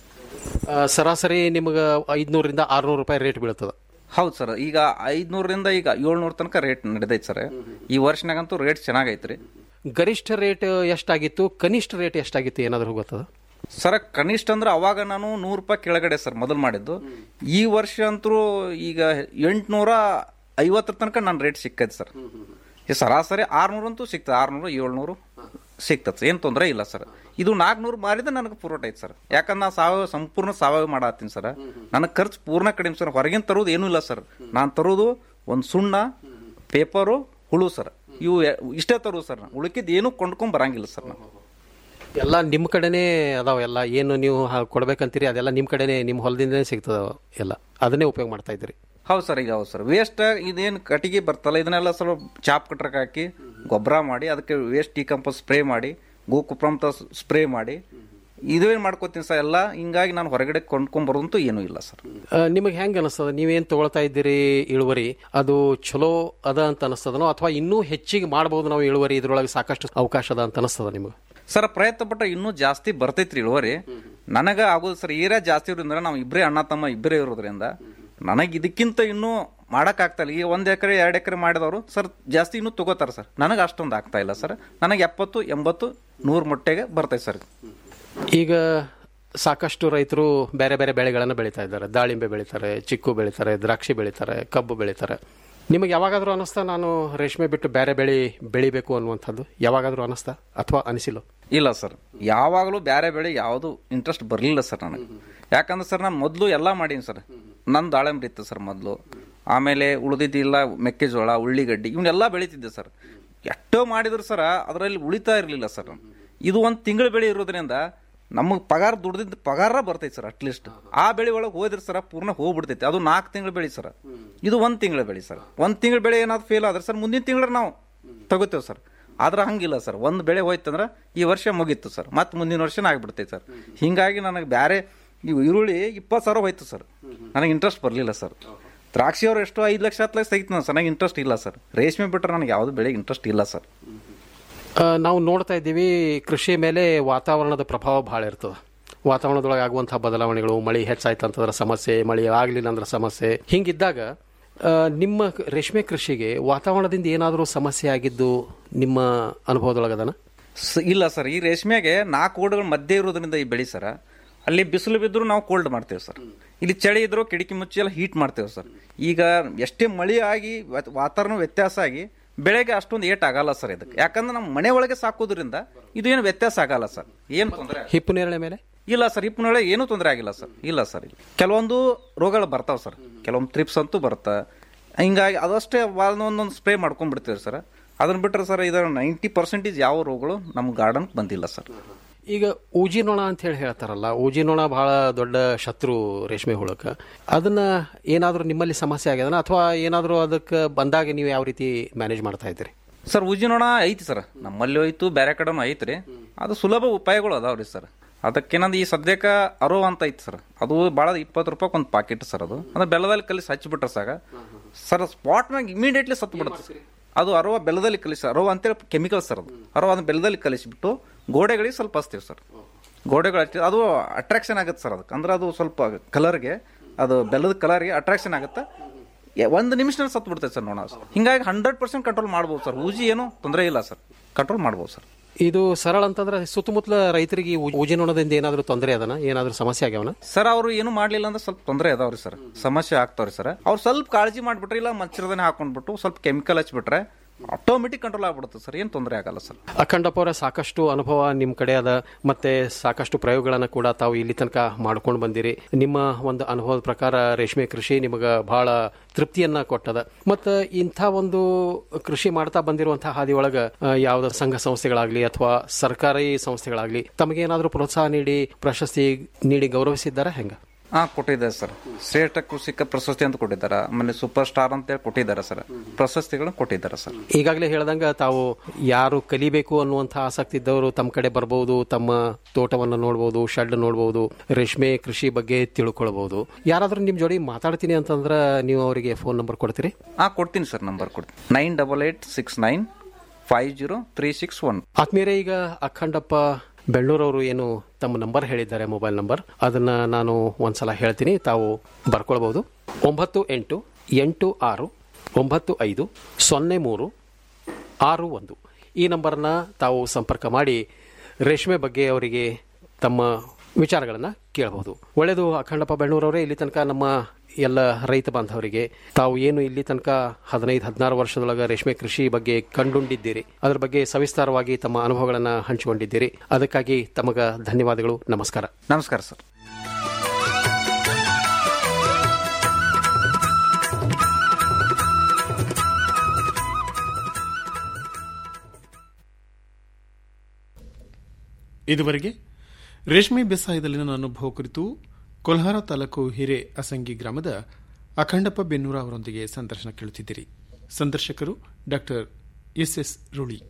ಸರಾಸರಿ ನಿಮಗೆ ಐದುನೂರಿಂದ ಆರುನೂರು ರೂಪಾಯಿ ರೇಟ್ ಬೀಳ್ತದೆ ಹೌದು ಸರ್ ಈಗ ಐದ್ನೂರರಿಂದ ಈಗ ಏಳ್ನೂರ ತನಕ ರೇಟ್ ನಡೆದೈತೆ ಸರ್ ಈ ವರ್ಷನಾಗಂತೂ ರೇಟ್ ಚೆನ್ನಾಗೈತ್ರಿ ಗರಿಷ್ಠ ರೇಟ್ ಎಷ್ಟಾಗಿತ್ತು ಕನಿಷ್ಠ ರೇಟ್ ಎಷ್ಟಾಗಿತ್ತು ಏನಾದರೂ ಗೊತ್ತದ ಸರ್ ಕನಿಷ್ಠ ಅಂದ್ರೆ ಅವಾಗ ನಾನು ನೂರು ರೂಪಾಯಿ ಕೆಳಗಡೆ ಸರ್ ಮೊದಲು ಮಾಡಿದ್ದು ಈ ವರ್ಷ ಅಂತೂ ಈಗ ಎಂಟ್ನೂರ ಐವತ್ತರ ತನಕ ನನ್ನ ರೇಟ್ ಸಿಕ್ಕೈತೆ ಸರ್ ಈ ಸರಾಸರಿ ಆರ್ನೂರಂತೂ ಸಿಗ್ತದೆ ಆರ್ನೂರು ಏಳ್ನೂರು ಸಿಗ್ತದೆ ಏನು ತೊಂದರೆ ಇಲ್ಲ ಸರ್ ಇದು ನಾಲ್ಕುನೂರು ಮಾರಿದ್ರೆ ನನಗೆ ಪೂರೋಟ ಐತೆ ಸರ್ ಯಾಕಂದ್ರೆ ನಾ ಸಾವಯವ ಸಂಪೂರ್ಣ ಸಾವಯವ ಮಾಡತ್ತೀನಿ ಸರ್ ನನಗೆ ಖರ್ಚು ಪೂರ್ಣ ಕಡಿಮೆ ಸರ್ ಹೊರಗಿನ ತರೋದು ಏನೂ ಇಲ್ಲ ಸರ್ ನಾನು ತರೋದು ಒಂದು ಸುಣ್ಣ ಪೇಪರು ಹುಳು ಸರ್ ಇವು ಎ- ಇಷ್ಟೇ ತರೋದು ಸರ್ ನಾನು ಉಳಿಕಿದ್ದು ಏನೂ ಕೊಂಡ್ಕೊಂಡ್ ಬರಂಗಿಲ್ಲ ಸರ್ ನಾನು ಎಲ್ಲ ನಿಮ್ಮ ಕಡೆನೇ ಅದಾವ ಎಲ್ಲ ಏನು ನೀವು ಹ- ಕೊಡ್ಬೇಕಂತೀರಿ ಅದೆಲ್ಲ ನಿಮ್ಮ ಕಡೆನೇ ನಿಮ್ಮ ಹೊಲದಿಂದನೇ ಸಿಗ್ತದ ಎಲ್ಲ ಅದನ್ನೇ ಉಪಯೋಗ ಮಾಡ್ತಾ ಇದ್ದೀರಿ ಹೌದು ಸರ್ ಈಗ ಹೌದು ಸರ್ ವೇಸ್ಟ್ ಇದೇನು ಕಟ್ಟಿಗೆ ಬರ್ತಲ್ಲ ಇದನ್ನೆಲ್ಲ ಸ್ವಲ್ಪ ಚಾಪ್ ಕಟ್ರಕ್ಕೆ ಹಾಕಿ ಗೊಬ್ಬರ ಮಾಡಿ ಅದಕ್ಕೆ ವೇಸ್ಟ್ ಡಿಕಂಪೋಸ್ ಸ್ಪ್ರೇ ಮಾಡಿ ಗೋಕುಪ್ರಂತ ಸ್ಪ್ರೇ ಮಾಡಿ ಇದೇನು ಮಾಡ್ಕೋತೀನಿ ಸರ್ ಎಲ್ಲ ಹಿಂಗಾಗಿ ನಾನು ಹೊರಗಡೆ ಕೊಂಡ್ಕೊಂಬರೋದಂತೂ ಏನೂ ಇಲ್ಲ ಸರ್ ಆ, ನಿಮಗೆ ಹೆಂಗೆ ಅನಿಸ್ತದ ನೀವೇನು ತಗೊಳ್ತಾ ಇದ್ದೀರಿ ಇಳುವರಿ ಅದು ಚಲೋ ಅದ ಅಂತ ಅನಿಸ್ತದನೋ ಅಥವಾ ಇನ್ನೂ ಹೆಚ್ಚಿಗೆ ಮಾಡ್ಬೋದು ನಾವು ಇಳುವರಿ ಇದ್ರೊಳಗೆ ಸಾಕಷ್ಟು ಅವಕಾಶ ಅದ ಅಂತ ಅನಿಸ್ತದ ನಿಮಗೆ ಸರ್ ಪ್ರಯತ್ನ ಪಟ್ಟ ಇನ್ನೂ ಜಾಸ್ತಿ ಬರ್ತೈತ್ರಿ ಇಳುವರಿ ನನಗೆ ಆಗೋದು ಸರ್ ಏರಿಯಾ ಜಾಸ್ತಿ ಇರೋದ್ರಿಂದ ನಾವು ಇಬ್ಬರೇ ಅಣ್ಣ ತಮ್ಮ ಇಬ್ಬರೇ ಇರೋದ್ರಿಂದ ನನಗೆ ಇದಕ್ಕಿಂತ ಇನ್ನೂ ಮಾಡೋಕ್ಕಾಗ್ತಾ ಇಲ್ಲ ಈಗ ಒಂದು ಎಕರೆ ಎರಡು ಎಕರೆ ಮಾಡಿದವರು ಸರ್ ಜಾಸ್ತಿ ಇನ್ನೂ ತಗೋತಾರೆ ಸರ್ ನನಗೆ ಅಷ್ಟೊಂದು ಆಗ್ತಾ ಇಲ್ಲ ಸರ್ ನನಗೆ ಎಪ್ಪತ್ತು ಎಂಬತ್ತು ನೂರು ಮೊಟ್ಟೆಗೆ ಬರ್ತೈತೆ ಸರ್ ಈಗ ಸಾಕಷ್ಟು ರೈತರು ಬೇರೆ ಬೇರೆ ಬೆಳೆಗಳನ್ನು ಬೆಳೀತಾ ಇದ್ದಾರೆ ದಾಳಿಂಬೆ ಬೆಳೀತಾರೆ ಚಿಕ್ಕು ಬೆಳೀತಾರೆ ದ್ರಾಕ್ಷಿ ಬೆಳೀತಾರೆ ಕಬ್ಬು ಬೆಳೀತಾರೆ ನಿಮಗೆ ಯಾವಾಗಾದರೂ ಅನಿಸ್ತಾ ನಾನು ರೇಷ್ಮೆ ಬಿಟ್ಟು ಬೇರೆ ಬೆಳೆ ಬೆಳಿಬೇಕು ಅನ್ನುವಂಥದ್ದು ಯಾವಾಗಾದರೂ ಅನಿಸ್ತಾ ಅಥವಾ ಅನಿಸಿಲ್ಲ ಇಲ್ಲ ಸರ್ ಯಾವಾಗಲೂ ಬೇರೆ ಬೆಳೆ ಯಾವುದು ಇಂಟ್ರೆಸ್ಟ್ ಬರಲಿಲ್ಲ ಸರ್ ನನಗೆ ಯಾಕಂದ್ರೆ ಸರ್ ನಾನು ಮೊದಲು ಎಲ್ಲ ಮಾಡೀನಿ ಸರ್ ನನ್ನ ದಾಳಿಂಬ್ರಿ ಇತ್ತು ಸರ್ ಮೊದಲು ಆಮೇಲೆ ಉಳಿದಿದ್ದಿಲ್ಲ ಮೆಕ್ಕೆಜೋಳ ಉಳ್ಳಿಗಡ್ಡಿ ಇವನ್ನೆಲ್ಲ ಬೆಳೀತಿದ್ದೆ ಸರ್ ಎಷ್ಟೋ ಮಾಡಿದ್ರು ಸರ್ ಅದರಲ್ಲಿ ಉಳಿತಾ ಇರಲಿಲ್ಲ ಸರ್ ಇದು ಒಂದು ತಿಂಗಳು ಬೆಳೆ ಇರೋದ್ರಿಂದ ನಮಗೆ ಪಗಾರ ದುಡ್ದಿದ್ದ ಪಗಾರ ಬರ್ತೈತೆ ಸರ್ ಅಟ್ಲೀಸ್ಟ್ ಆ ಬೆಳೆ ಒಳಗೆ ಹೋದ್ರೆ ಸರ್ ಪೂರ್ಣ ಹೋಗ್ಬಿಡ್ತೈತೆ ಅದು ನಾಲ್ಕು ತಿಂಗಳು ಬೆಳೆ ಸರ್ ಇದು ಒಂದು ತಿಂಗಳ ಬೆಳೆ ಸರ್ ಒಂದು ತಿಂಗಳ ಬೆಳೆ ಏನಾದ್ರು ಫೇಲ್ ಆದ್ರೆ ಸರ್ ಮುಂದಿನ ತಿಂಗಳು ನಾವು ತಗೋತೇವೆ ಸರ್ ಆದ್ರೆ ಹಂಗಿಲ್ಲ ಸರ್ ಒಂದು ಬೆಳೆ ಹೋಯ್ತಂದ್ರೆ ಈ ವರ್ಷ ಮುಗೀತು ಸರ್ ಮತ್ತೆ ಮುಂದಿನ ವರ್ಷನ ಆಗ್ಬಿಡ್ತೈತೆ ಸರ್ ಹಿಂಗಾಗಿ ನನಗೆ ಬೇರೆ ಇವು ಈರುಳ್ಳಿ ಇಪ್ಪತ್ತು ಸಾವಿರ ಹೋಯ್ತು ಸರ್ ನನಗೆ ಇಂಟ್ರೆಸ್ಟ್ ಬರಲಿಲ್ಲ ಸರ್ ದ್ರಾಕ್ಷಿ ಅವ್ರು ಎಷ್ಟು ಐದು ಲಕ್ಷ ಹತ್ತು ಲಕ್ಷ ತೆಗಿತು ಸರ್ ನನಗೆ ಇಂಟ್ರೆಸ್ಟ್ ಇಲ್ಲ ಸರ್ ರೇಷ್ಮೆ ಬಿಟ್ಟರೆ ನನಗೆ ಯಾವುದು ಬೆಳೆಗೆ ಇಂಟ್ರೆಸ್ಟ್ ಇಲ್ಲ ಸರ್ ಆ, ನಾವು ನೋಡ್ತಾ ಇದ್ದೀವಿ ಕೃಷಿ ಮೇಲೆ ವಾತಾವರಣದ ಪ್ರಭಾವ ಭಾಳ ಇರ್ತದೆ ವಾತಾವರಣದೊಳಗೆ ಆಗುವಂತಹ ಬದಲಾವಣೆಗಳು ಮಳೆ ಹೆಚ್ಚಾಯ್ತು ಅಂತಂದ್ರೆ ಸಮಸ್ಯೆ ಮಳೆ ಆಗಲಿಲ್ಲ ಅಂದ್ರೆ ಸಮಸ್ಯೆ ಹಿಂಗಿದ್ದಾಗ ಆ, ನಿಮ್ಮ ರೇಷ್ಮೆ ಕೃಷಿಗೆ ವಾತಾವರಣದಿಂದ ಏನಾದರೂ ಸಮಸ್ಯೆ ಆಗಿದ್ದು ನಿಮ್ಮ ಅನುಭವದೊಳಗದನ ಸ- ಇಲ್ಲ ಸರ್ ಈ ರೇಷ್ಮೆಗೆ ನಾಲ್ಕು ಓಡುಗಳ ಮಧ್ಯೆ ಇರೋದ್ರಿಂದ ಈ ಬೆಳೆ ಸರ ಅಲ್ಲಿ ಬಿಸಿಲು ಬಿದ್ದರೂ ನಾವು ಕೋಲ್ಡ್ ಮಾಡ್ತೇವೆ ಸರ್ ಇಲ್ಲಿ ಚಳಿ ಇದ್ರೂ ಕಿಟಕಿ ಮುಚ್ಚಿ ಎಲ್ಲ ಹೀಟ್ ಮಾಡ್ತೇವೆ ಸರ್ ಈಗ ಎಷ್ಟೇ ಮಳೆ ಆಗಿ ವಾತ್- ವಾತಾವರಣ ವ್ಯತ್ಯಾಸ ಆಗಿ ಬೆಳೆಗೆ ಅಷ್ಟೊಂದು ಏಟ್ ಆಗಲ್ಲ ಸರ್ ಇದಕ್ಕೆ ಯಾಕಂದ್ರೆ ನಮ್ಮ ಮನೆ ಒಳಗೆ ಸಾಕೋದ್ರಿಂದ ಇದು ಏನು ವ್ಯತ್ಯಾಸ ಆಗಲ್ಲ ಸರ್ ಏನು ತೊಂದರೆ ಹಿಪ್ಪು ನೇರಳೆ ಮೇಲೆ ಇಲ್ಲ ಸರ್ ಹಿಪ್ಪಿನೊಳಗೆ ಏನೂ ತೊಂದರೆ ಆಗಿಲ್ಲ ಸರ್ ಇಲ್ಲ ಸರ್ ಇಲ್ಲ ಕೆಲವೊಂದು ರೋಗಗಳು ಬರ್ತಾವೆ ಸರ್ ಕೆಲವೊಂದು ತ್ರಿಪ್ಸ್ ಅಂತೂ ಬರುತ್ತೆ ಹಿಂಗಾಗಿ ಅದಷ್ಟೇ ಒಂದೊಂದು ಸ್ಪ್ರೇ ಮಾಡ್ಕೊಂಡ್ಬಿಡ್ತೇವೆ ಸರ್ ಅದನ್ನ ಬಿಟ್ಟರೆ ಸರ್ ಇದರ ನೈಂಟಿ ಪರ್ಸೆಂಟೇಜ್ ಯಾವ ರೋಗಗಳು ನಮ್ಮ ಗಾರ್ಡನ್ ಬಂದಿಲ್ಲ ಸರ್ ಈಗ ಊಜಿ ನೊಣ ಅಂತ ಹೇಳಿ ಹೇಳ್ತಾರಲ್ಲ ಊಜಿ ನೊಣ ಬಹಳ ದೊಡ್ಡ ಶತ್ರು ರೇಷ್ಮೆ ಹುಳಕ್ಕೆ ಅದನ್ನ ಏನಾದರೂ ನಿಮ್ಮಲ್ಲಿ ಸಮಸ್ಯೆ ಆಗ್ಯದನ ಅಥವಾ ಏನಾದರೂ ಅದಕ್ಕೆ ಬಂದಾಗ ನೀವು ಯಾವ ರೀತಿ ಮ್ಯಾನೇಜ್ ಮಾಡ್ತಾ ಇದ್ದೀರಿ ಸರ್ ಉಜ್ಜಿನೋಣ ಐತಿ ಸರ್ ನಮ್ಮಲ್ಲಿ ಹೋಯ್ತು ಬೇರೆ ಕಡೆನೂ ಐತ್ರಿ ಅದು ಸುಲಭ ಉಪಾಯಗಳು ಅದಾವ್ರಿ ಸರ್ ಅದಕ್ಕೇನಂದ್ ಈ ಸದ್ಯಕ್ಕೆ ಅರೋ ಅಂತ ಐತಿ ಸರ್ ಅದು ಭಾಳ ಇಪ್ಪತ್ತು ರೂಪಾಯಿ ಒಂದು ಪಾಕೆಟ್ ಸರ್ ಅದು ಅಂದ್ರೆ ಬೆಲ್ಲದಲ್ಲಿ ಕಲಿಸಿ ಹಚ್ಚಿಬಿಟ್ರೆ ಸಾಕ ಸರ್ ಸ್ಪಾಟ್ ಮ್ಯಾಗ ಇಮಿಡಿಯೇಟ್ಲಿ ಸತ್ತು ಬಿಡುತ್ತೆ ಅದು ಅರವ ಬೆಲ್ಲದಲ್ಲಿ ಕಲಿಸಿ ಅರವ ಅಂತೇಳಿ ಕೆಮಿಕಲ್ ಸರ್ ಅದು ಅರವ ಅದನ್ನ ಬೆಲ್ಲದಲ್ಲಿ ಕಲಿಸಿಬಿಟ್ಟು ಗೋಡೆಗಳಿಗೆ ಸ್ವಲ್ಪ ಹಚ್ತೀವಿ ಸರ್ ಗೋಡೆಗಳು ಹಚ್ಚಿ ಅದು ಅಟ್ರಾಕ್ಷನ್ ಆಗುತ್ತೆ ಸರ್ ಅದಕ್ಕೆ ಅಂದ್ರೆ ಅದು ಸ್ವಲ್ಪ ಕಲರ್ಗೆ ಅದು ಬೆಲ್ಲದ ಕಲರ್ಗೆ ಅಟ್ರಾಕ್ಷನ್ ಆಗುತ್ತೆ ಎ- ಒಂದು ನಿಮಿಷದಲ್ಲಿ ಸತ್ತು ಬಿಡ್ತೈತೆ ಸರ್ ನೋಡ ಹಿಂಗಾಗಿ ಹಂಡ್ರೆಡ್ ಪರ್ಸೆಂಟ್ ಕಂಟ್ರೋಲ್ ಮಾಡ್ಬೋದು ಸರ್ ಊಜಿ ಏನು ತೊಂದರೆ ಇಲ್ಲ ಸರ್ ಕಂಟ್ರೋಲ್ ಮಾಡ್ಬೋದು ಸರ್ ಇದು ಸರಳ ಅಂತಂದ್ರೆ ಸುತ್ತಮುತ್ತಲ ರೈತರಿಗೆ ಈ ಊಜಿ ನೊಣದಿಂದ ಏನಾದರೂ ತೊಂದರೆ ಅದನ ಏನಾದರೂ ಸಮಸ್ಯೆ ಆಗ್ಯಾವನ ಸರ್ ಅವರು ಏನು ಮಾಡ್ಲಿಲ್ಲ ಅಂದ್ರೆ ಸ್ವಲ್ಪ ತೊಂದರೆ ಅದಾವ್ರಿ ಸರ್ ಸಮಸ್ಯೆ ಆಗ್ತಾವ್ರಿ ಸರ್ ಅವ್ರು ಸ್ವಲ್ಪ ಕಾಳಜಿ ಮಾಡ್ಬಿಟ್ರೆ ಇಲ್ಲ ಮಚ್ಚರದನೆ ಹಾಕೊಂಡ್ಬಿಟ್ಟು ಸ್ವಲ್ಪ ಕೆಮಿಕಲ್ ಹಚ್ಬಿಟ್ರೆ ಆಟೋಮೆಟಿಕ್ ಕಂಟ್ರೋಲ್ ಆಗ್ಬಿಡುತ್ತೆ ಸರ್ ಏನು ತೊಂದರೆ ಆಗಲ್ಲ ಸರ್ ಅಖಂಡಪ್ಪ ಅವರ ಸಾಕಷ್ಟು ಅನುಭವ ನಿಮ್ಮ ಕಡೆ ಅದ ಮತ್ತೆ ಸಾಕಷ್ಟು ಪ್ರಯೋಗಗಳನ್ನು ಕೂಡ ತಾವು ಇಲ್ಲಿ ತನಕ ಮಾಡ್ಕೊಂಡು ಬಂದಿರಿ ನಿಮ್ಮ ಒಂದು ಅನುಭವದ ಪ್ರಕಾರ ರೇಷ್ಮೆ ಕೃಷಿ ನಿಮಗೆ ಬಹಳ ತೃಪ್ತಿಯನ್ನ ಕೊಟ್ಟದ ಮತ್ತು ಇಂಥ ಒಂದು ಕೃಷಿ ಮಾಡ್ತಾ ಬಂದಿರುವಂತಹ ಹಾದಿಯೊಳಗೆ ಯಾವುದೇ ಸಂಘ ಸಂಸ್ಥೆಗಳಾಗ್ಲಿ ಅಥವಾ ಸರ್ಕಾರಿ ಸಂಸ್ಥೆಗಳಾಗ್ಲಿ ತಮಗೇನಾದರೂ ಪ್ರೋತ್ಸಾಹ ನೀಡಿ ಪ್ರಶಸ್ತಿ ನೀಡಿ ಗೌರವಿಸಿದ್ದಾರಾ ಹೆಂಗ ಹಾ ಕೊಟ್ಟಿದ್ದಾರೆ ಸರ್ ಶ್ರೇಷ್ಠ ಕೃಷಿಕ ಪ್ರಶಸ್ತಿ ಅಂತ ಕೊಟ್ಟಿದ್ದಾರೆ ಆಮೇಲೆ ಸೂಪರ್ ಸ್ಟಾರ್ ಅಂತ ಹೇಳಿ ಕೊಟ್ಟಿದ್ದಾರೆ ಸರ್ ಪ್ರಶಸ್ತಿಗಳನ್ನ ಕೊಟ್ಟಿದ್ದಾರೆ ಸರ್ ಈಗಾಗಲೇ ಹೇಳ್ದಂಗ ತಾವು ಯಾರು ಕಲಿಬೇಕು ಅನ್ನುವಂಥ ಆಸಕ್ತಿ ಇದ್ದವರು ತಮ್ಮ ಕಡೆ ಬರ್ಬೋದು ತಮ್ಮ ತೋಟವನ್ನು ನೋಡ್ಬೋದು ಶೆಡ್ ನೋಡ್ಬೋದು ರೇಷ್ಮೆ ಕೃಷಿ ಬಗ್ಗೆ ತಿಳ್ಕೊಳ್ಬಹುದು ಯಾರಾದ್ರೂ ನಿಮ್ ಜೋಡಿ ಮಾತಾಡ್ತೀನಿ ಅಂತಂದ್ರೆ ನೀವು ಅವರಿಗೆ ಫೋನ್ ನಂಬರ್ ಕೊಡ್ತೀರಿ ಹಾ ಕೊಡ್ತೀನಿ ಸರ್ ನಂಬರ್ ಕೊಡ್ತೀನಿ nine double eight six nine five zero three six one ಆತ್ಮೀಯರೇ ಈಗ ಅಖಂಡಪ್ಪ ಬೆಳ್ಳೂರವರು ಏನು ತಮ್ಮ ನಂಬರ್ ಹೇಳಿದ್ದಾರೆ ಮೊಬೈಲ್ ನಂಬರ್ ಅದನ್ನ ನಾನು ಒಂದ್ಸಲ ಹೇಳ್ತೀನಿ ತಾವು ಬರ್ಕೊಳ್ಬಹುದು ಒಂಬತ್ತು ಎಂಟು ಎಂಟು ಆರು ಒಂಬತ್ತು ಐದು ಸೊನ್ನೆ ಮೂರು ಆರು ಒಂದು ಈ ನಂಬರ್ನ ತಾವು ಸಂಪರ್ಕ ಮಾಡಿ ರೇಷ್ಮೆ ಬಗ್ಗೆ ಅವರಿಗೆ ತಮ್ಮ ವಿಚಾರಗಳನ್ನು ಕೇಳಬಹುದು ಒಳ್ಳೆಯದು ಅಖಂಡಪ್ಪ ಬೆಳ್ಳೂರವರೇ ಇಲ್ಲಿ ತನಕ ನಮ್ಮ ಎಲ್ಲ ರೈತ ಬಾಂಧವರಿಗೆ ತಾವು ಏನು ಇಲ್ಲಿ ತನಕ ಹದಿನೈದು ಹದಿನಾರು ವರ್ಷದೊಳಗೆ ರೇಷ್ಮೆ ಕೃಷಿ ಬಗ್ಗೆ ಕಂಡುಕೊಂಡಿದ್ದೀರಿ ಅದರ ಬಗ್ಗೆ ಸವಿಸ್ತಾರವಾಗಿ ತಮ್ಮ ಅನುಭವಗಳನ್ನು ಹಂಚಿಕೊಂಡಿದ್ದೀರಿ ಅದಕ್ಕಾಗಿ ತಮಗ ಧನ್ಯವಾದಗಳು ನಮಸ್ಕಾರ ನಮಸ್ಕಾರ ಸರ್ ಇದುವರೆಗೆ ರೇಷ್ಮೆ ಬೇಸಾಯದಲ್ಲಿನ ಅನುಭವ ಕುರಿತು ಕೊಲ್ಹಾರ ತಾಲೂಕು ಹಿರೇ ಅಸಂಗಿ ಗ್ರಾಮದ ಅಖಂಡಪ್ಪ ಬೆನ್ನೂರ ಅವರೊಂದಿಗೆ ಸಂದರ್ಶನ ಕೇಳುತ್ತಿದ್ದೀರಿ ಸಂದರ್ಶಕರು ಡಾಕ್ಟರ್ ಎಸ್ ಎಸ್ ರುಳಿ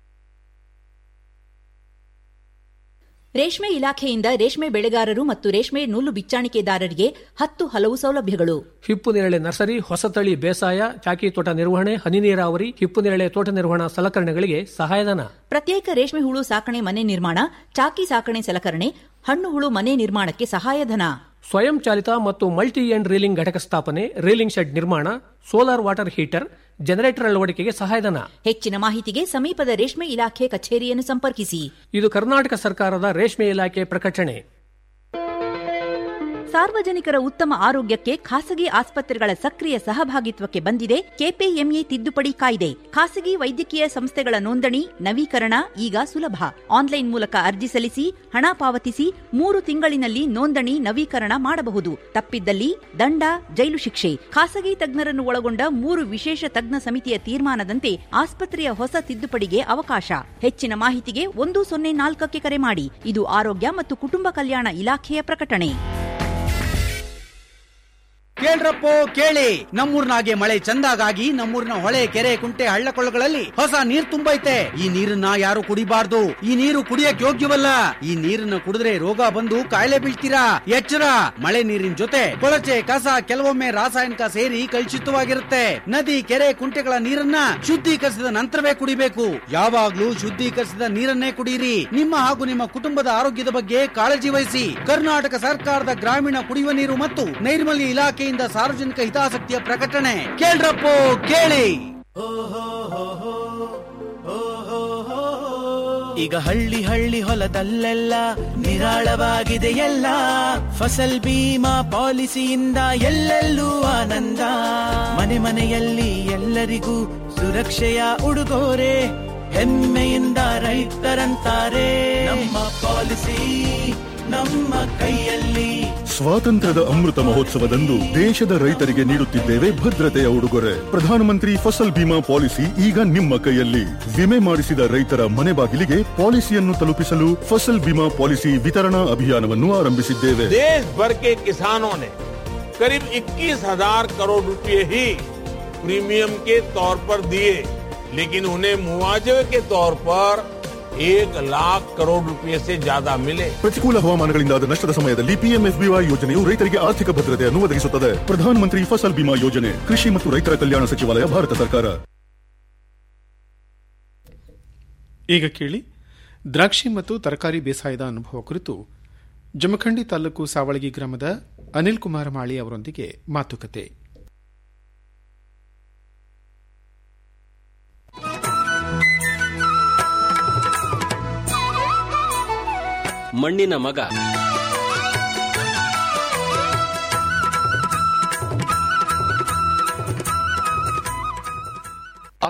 ರೇಷ್ಮೆ ಇಲಾಖೆಯಿಂದ ರೇಷ್ಮೆ ಬೆಳೆಗಾರರು ಮತ್ತು ರೇಷ್ಮೆ ನೂಲು ಬಿಚ್ಚಾಣಿಕೆದಾರರಿಗೆ ಹತ್ತು ಹಲವು ಸೌಲಭ್ಯಗಳು ಹಿಪ್ಪು ನೇರಳೆ ನರ್ಸರಿ ಹೊಸತಳಿ ಬೇಸಾಯ ಚಾಕಿ ತೋಟ ನಿರ್ವಹಣೆ ಹನಿ ನೀರಾವರಿ ಹಿಪ್ಪು ನೇರಳೆ ತೋಟ ನಿರ್ವಹಣಾ ಸಲಕರಣೆಗಳಿಗೆ ಸಹಾಯಧನ ಪ್ರತ್ಯೇಕ ರೇಷ್ಮೆ ಹುಳು ಸಾಕಣೆ ಮನೆ ನಿರ್ಮಾಣ ಚಾಕಿ ಸಾಕಣೆ ಸಲಕರಣೆ ಹಣ್ಣು ಹುಳು ಮನೆ ನಿರ್ಮಾಣಕ್ಕೆ ಸಹಾಯಧನ ಸ್ವಯಂ ಚಾಲಿತ ಮತ್ತು ಮಲ್ಟಿ ಎಂಡ್ ರೀಲಿಂಗ್ ಘಟಕ ಸ್ಥಾಪನೆ ರೀಲಿಂಗ್ ಶೆಡ್ ನಿರ್ಮಾಣ ಸೋಲಾರ್ ವಾಟರ್ ಹೀಟರ್ ಜನರೇಟರ್ ಅಳವಡಿಕೆಗೆ ಸಹಾಯಧನ ಹೆಚ್ಚಿನ ಮಾಹಿತಿಗೆ ಸಮೀಪದ ರೇಷ್ಮೆ ಇಲಾಖೆ ಕಚೇರಿಯನ್ನು ಸಂಪರ್ಕಿಸಿ ಇದು ಕರ್ನಾಟಕ ಸರ್ಕಾರದ ರೇಷ್ಮೆ ಇಲಾಖೆ ಪ್ರಕಟಣೆ ಸಾರ್ವಜನಿಕರ ಉತ್ತಮ ಆರೋಗ್ಯಕ್ಕೆ ಖಾಸಗಿ ಆಸ್ಪತ್ರೆಗಳ ಸಕ್ರಿಯ ಸಹಭಾಗಿತ್ವಕ್ಕೆ ಬಂದಿದೆ ಕೆಪಿಎಂಇ ತಿದ್ದುಪಡಿ ಕಾಯ್ದೆ ಖಾಸಗಿ ವೈದ್ಯಕೀಯ ಸಂಸ್ಥೆಗಳ ನೋಂದಣಿ ನವೀಕರಣ ಈಗ ಸುಲಭ ಆನ್ಲೈನ್ ಮೂಲಕ ಅರ್ಜಿ ಸಲ್ಲಿಸಿ ಹಣ ಪಾವತಿಸಿ ಮೂರು ತಿಂಗಳಿನಲ್ಲಿ ನೋಂದಣಿ ನವೀಕರಣ ಮಾಡಬಹುದು ತಪ್ಪಿದ್ದಲ್ಲಿ ದಂಡ ಜೈಲು ಶಿಕ್ಷೆ ಖಾಸಗಿ ತಜ್ಞರನ್ನು ಒಳಗೊಂಡ ಮೂರು ವಿಶೇಷ ತಜ್ಞ ಸಮಿತಿಯ ತೀರ್ಮಾನದಂತೆ ಆಸ್ಪತ್ರೆಯ ಹೊಸ ತಿದ್ದುಪಡಿಗೆ ಅವಕಾಶ ಹೆಚ್ಚಿನ ಮಾಹಿತಿಗೆ ಒಂದು ಸೊನ್ನೆ ನಾಲ್ಕಕ್ಕೆ ಕರೆ ಮಾಡಿ ಇದು ಆರೋಗ್ಯ ಮತ್ತು ಕುಟುಂಬ ಕಲ್ಯಾಣ ಇಲಾಖೆಯ ಪ್ರಕಟಣೆ ಕೇಳ್ರಪ್ಪೋ ಕೇಳಿ ನಮ್ಮೂರ್ನಾಗೆ ಮಳೆ ಚಂದಾಗಾಗಿ ನಮ್ಮೂರಿನ ಹೊಳೆ ಕೆರೆ ಕುಂಟೆ ಹಳ್ಳಕೊಳ್ಳಗಳಲ್ಲಿ ಹೊಸ ನೀರ್ ತುಂಬೈತೆ ಈ ನೀರನ್ನ ಯಾರು ಕುಡಿಬಾರ್ದು ಈ ನೀರು ಕುಡಿಯಕ್ ಯೋಗ್ಯವಲ್ಲ ಈ ನೀರನ್ನ ಕುಡಿದ್ರೆ ರೋಗ ಬಂದು ಕಾಯಿಲೆ ಬೀಳ್ತೀರಾ ಎಚ್ಚರ ಮಳೆ ನೀರಿನ ಜೊತೆ ಕೊಳಚೆ ಕಸ ಕೆಲವೊಮ್ಮೆ ರಾಸಾಯನಿಕ ಸೇರಿ ಕಲುಷಿತವಾಗಿರುತ್ತೆ ನದಿ ಕೆರೆ ಕುಂಟೆಗಳ ನೀರನ್ನ ಶುದ್ಧೀಕರಿಸಿದ ನಂತರವೇ ಕುಡಿಬೇಕು ಯಾವಾಗ್ಲೂ ಶುದ್ಧೀಕರಿಸಿದ ನೀರನ್ನೇ ಕುಡಿಯಿರಿ ನಿಮ್ಮ ಹಾಗೂ ನಿಮ್ಮ ಕುಟುಂಬದ ಆರೋಗ್ಯದ ಬಗ್ಗೆ ಕಾಳಜಿ ವಹಿಸಿ ಕರ್ನಾಟಕ ಸರ್ಕಾರದ ಗ್ರಾಮೀಣ ಕುಡಿಯುವ ನೀರು ಮತ್ತು ನೈರ್ಮಲ್ಯ ಇಲಾಖೆಯಿಂದ ಸಾರ್ವಜನಿಕ ಹಿತಾಸಕ್ತಿಯ ಪ್ರಕಟಣೆ ಕೇಳ್ರಪ್ಪೋ ಕೇಳಿ ಈಗ ಹಳ್ಳಿ ಹಳ್ಳಿ ಹೊಲದಲ್ಲೆಲ್ಲ ನಿರಾಳವಾಗಿದೆ ಎಲ್ಲ ಫಸಲ್ ಬೀಮಾ ಪಾಲಿಸಿಯಿಂದ ಎಲ್ಲೆಲ್ಲೂ ಆನಂದ ಮನೆ ಮನೆಯಲ್ಲಿ ಎಲ್ಲರಿಗೂ ಸುರಕ್ಷೆಯ ಉಡುಗೊರೆ ಹೆಮ್ಮೆಯಿಂದ ರೈತರಂತಾರೆ ನಮ್ಮ ಪಾಲಿಸಿ ನಮ್ಮ ಕೈಯಲ್ಲಿ ಸ್ವಾತಂತ್ರ್ಯದ ಅಮೃತ ಮಹೋತ್ಸವದಂದು ದೇಶದ ರೈತರಿಗೆ ನೀಡುತ್ತಿದ್ದೇವೆ ಭದ್ರತೆಯ ಉಡುಗೊರೆ ಪ್ರಧಾನಮಂತ್ರಿ ಫಸಲ್ ಬಿಮಾ ಪಾಲಿಸಿ ಈಗ ನಿಮ್ಮ ಕೈಯಲ್ಲಿ ವಿಮೆ ಮಾಡಿಸಿದ ರೈತರ ಮನೆ ಬಾಗಿಲಿಗೆ ಪಾಲಿಸಿಯನ್ನು ತಲುಪಿಸಲು ಫಸಲ್ ಬಿಮಾ ಪಾಲಿಸಿ ವಿತರಣಾ ಅಭಿಯಾನವನ್ನು ಆರಂಭಿಸಿದ್ದೇವೆ देश भर के किसानों ने करीब 21,000 करोड़ रुपए ही प्रीमियम के तौर पर दिए लेकिन उन्हें मुआवजे के तौर पर एक लाख करोड़ रुपए से ज्यादा मिले ಪ್ರತಿಕೂಲ ಹವಾಮಾನಗಳಿಂದಾದ ನಷ್ಟದ ಸಮಯದಲ್ಲಿ ಪಿಎಂಎಫ್ಬಿವೈ ಯೋಜನೆಯು ರೈತರಿಗೆ ಆರ್ಥಿಕ ಭದ್ರತೆಯನ್ನು ಒದಗಿಸುತ್ತದೆ ಪ್ರಧಾನಮಂತ್ರಿ ಫಸಲ್ ಬಿಮಾ ಯೋಜನೆ ಕೃಷಿ ಮತ್ತು ರೈತರ ಕಲ್ಯಾಣ ಸಚಿವಾಲಯ ಭಾರತ ಸರ್ಕಾರ ಈಗ ಕೇಳಿ ದ್ರಾಕ್ಷಿ ಮತ್ತು ತರಕಾರಿ ಬೇಸಾಯದ ಅನುಭವ ಕುರಿತು ಜಮಖಂಡಿ ತಾಲೂಕು ಸಾವಳಗಿ ಗ್ರಾಮದ ಅನಿಲ್ ಕುಮಾರ ಮಾಳಿ ಅವರೊಂದಿಗೆ ಮಾತುಕತೆ ಮಣ್ಣಿನ ಮಗ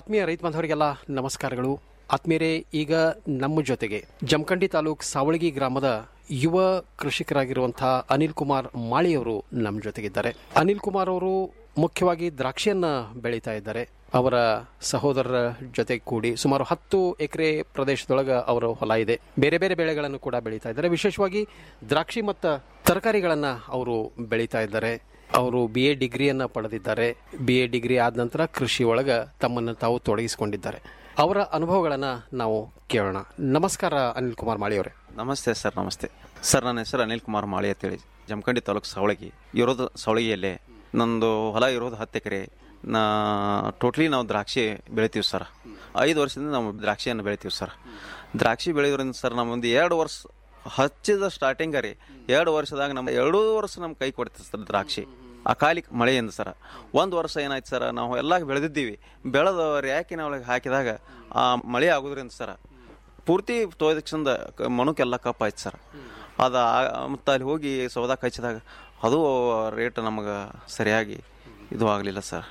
ಆತ್ಮೀಯ ರೈತ ಬಾಂಧವರಿಗೆಲ್ಲ ನಮಸ್ಕಾರಗಳು ಆತ್ಮೀಯರೇ ಈಗ ನಮ್ಮ ಜೊತೆಗೆ ಜಮಖಂಡಿ ತಾಲೂಕ್ ಸಾವಳಗಿ ಗ್ರಾಮದ ಯುವ ಕೃಷಿಕರಾಗಿರುವಂತಹ ಅನಿಲ್ ಕುಮಾರ್ ಮಾಳಿಯವರು ನಮ್ಮ ಜೊತೆಗಿದ್ದಾರೆ ಅನಿಲ್ ಕುಮಾರ್ ಅವರು ಮುಖ್ಯವಾಗಿ ದ್ರಾಕ್ಷಿಯನ್ನ ಬೆಳೀತಾ ಇದ್ದಾರೆ ಅವರ ಸಹೋದರರ ಜೊತೆ ಕೂಡಿ ಸುಮಾರು ಹತ್ತು ಎಕರೆ ಪ್ರದೇಶದೊಳಗ ಅವರ ಹೊಲ ಇದೆ ಬೇರೆ ಬೇರೆ ಬೆಳೆಗಳನ್ನು ಕೂಡ ಬೆಳೀತಾ ಇದ್ದಾರೆ ವಿಶೇಷವಾಗಿ ದ್ರಾಕ್ಷಿ ಮತ್ತು ತರಕಾರಿಗಳನ್ನ ಅವರು ಬೆಳೀತಾ ಇದ್ದಾರೆ ಅವರು ಬಿ ಎ ಡಿಗ್ರಿಯನ್ನ ಪಡೆದಿದ್ದಾರೆ ಬಿ ಎ ಡಿಗ್ರಿ ಆದ ನಂತರ ಕೃಷಿ ಒಳಗ ತಮ್ಮನ್ನು ತಾವು ತೊಡಗಿಸಿಕೊಂಡಿದ್ದಾರೆ ಅವರ ಅನುಭವಗಳನ್ನ ನಾವು ಕೇಳೋಣ ನಮಸ್ಕಾರ ಅನಿಲ್ ಕುಮಾರ್ ಮಾಳಿ ಅವರೇ ನಮಸ್ತೆ ಸರ್ ನಮಸ್ತೆ ಸರ್ ನನ್ನ ಹೆಸರು ಅನಿಲ್ ಕುಮಾರ್ ಮಾಳಿ ಅಂತೇಳಿ ಜಮಖಂಡಿ ತಾಲೂಕು ಸವಳಗಿ ಇರೋದು ಸವಳಗಿಯಲ್ಲೇ ನಂದು ಹೊಲ ಇರೋದು ಹತ್ತು ಎಕರೆ ನಾ ಟೋಟ್ಲಿ ನಾವು ದ್ರಾಕ್ಷಿ ಬೆಳಿತೀವಿ ಸರ್ ಐದು ವರ್ಷದಿಂದ ನಾವು ದ್ರಾಕ್ಷಿಯನ್ನು ಬೆಳಿತೀವಿ ಸರ್ ದ್ರಾಕ್ಷಿ ಬೆಳೆಯೋದ್ರಿಂದ ಸರ್ ನಮ್ಮೊಂದು ಎರಡು ವರ್ಷ ಹಚ್ಚಿದ ಸ್ಟಾರ್ಟಿಂಗ್ ರೀ ಎರಡು ವರ್ಷದಾಗ ನಮ್ಮ ಎರಡೂ ವರ್ಷ ನಮ್ಮ ಕೈ ಕೊಡ್ತೀವಿ ಸರ್ ದ್ರಾಕ್ಷಿ ಅಕಾಲಿಕ ಮಳೆಯಿಂದ ಸರ್ ಒಂದು ವರ್ಷ ಏನಾಯ್ತು ಸರ್ ನಾವು ಎಲ್ಲ ಬೆಳೆದಿದ್ದೀವಿ ಬೆಳೆದ ರ್ಯಾಕಿನ ಒಳಗೆ ಹಾಕಿದಾಗ ಆ ಮಳೆ ಆಗೋದ್ರಿಂದ ಸರ್ ಪೂರ್ತಿ ತೊಯ್ದಕ್ಷಂದ ಮಣಕ್ಕೆಲ್ಲ ಕಪ್ಪಾಯ್ತು ಸರ್ ಅದು ಮತ್ತು ಅಲ್ಲಿ ಹೋಗಿ ಸೌದಾಕ್ ಹಚ್ಚಿದಾಗ ಅದು ರೇಟ್ ನಮಗೆ ಸರಿಯಾಗಿ ಇದು ಆಗಲಿಲ್ಲ ಸರ್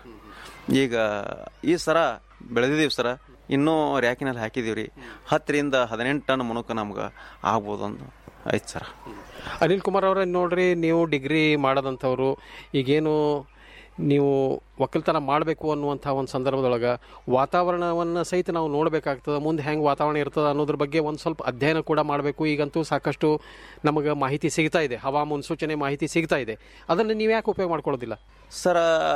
ಈಗ ಈ ಸರ ಬೆಳೆದಿದ್ದೀವಿ ಸರ ಇನ್ನೂ ರ್ಯಾಕಿನಲ್ಲಿ ಹಾಕಿದೀವಿ ರೀ ಹತ್ತರಿಂದ ಹದಿನೆಂಟು ಟನ್ ಮುಣುಕ ನಮ್ಗೆ ಆಗ್ಬೋದು ಒಂದು ಆಯ್ತು ಸರ್ ಅನಿಲ್ ಕುಮಾರ್ ಅವರೇ ನೋಡ್ರಿ ನೀವು ಡಿಗ್ರಿ ಮಾಡದಂಥವ್ರು ಈಗೇನು ನೀವು ಒಕ್ಕಲ್ತನ ಮಾಡಬೇಕು ಅನ್ನುವಂಥ ಒಂದು ಸಂದರ್ಭದೊಳಗೆ ವಾತಾವರಣವನ್ನು ಸಹಿತ ನಾವು ನೋಡಬೇಕಾಗ್ತದೆ ಮುಂದೆ ಹೆಂಗೆ ವಾತಾವರಣ ಇರ್ತದೆ ಅನ್ನೋದ್ರ ಬಗ್ಗೆ ಒಂದು ಸ್ವಲ್ಪ ಅಧ್ಯಯನ ಕೂಡ ಮಾಡಬೇಕು ಈಗಂತೂ ಸಾಕಷ್ಟು ನಮಗೆ ಮಾಹಿತಿ ಸಿಗ್ತಾ ಇದೆ ಹವಾ ಮುನ್ಸೂಚನೆ ಮಾಹಿತಿ ಸಿಗ್ತಾ ಇದೆ ಅದನ್ನು ನೀವು ಯಾಕೆ ಉಪಯೋಗ ಮಾಡ್ಕೊಳ್ಳೋದಿಲ್ಲ ಸರ್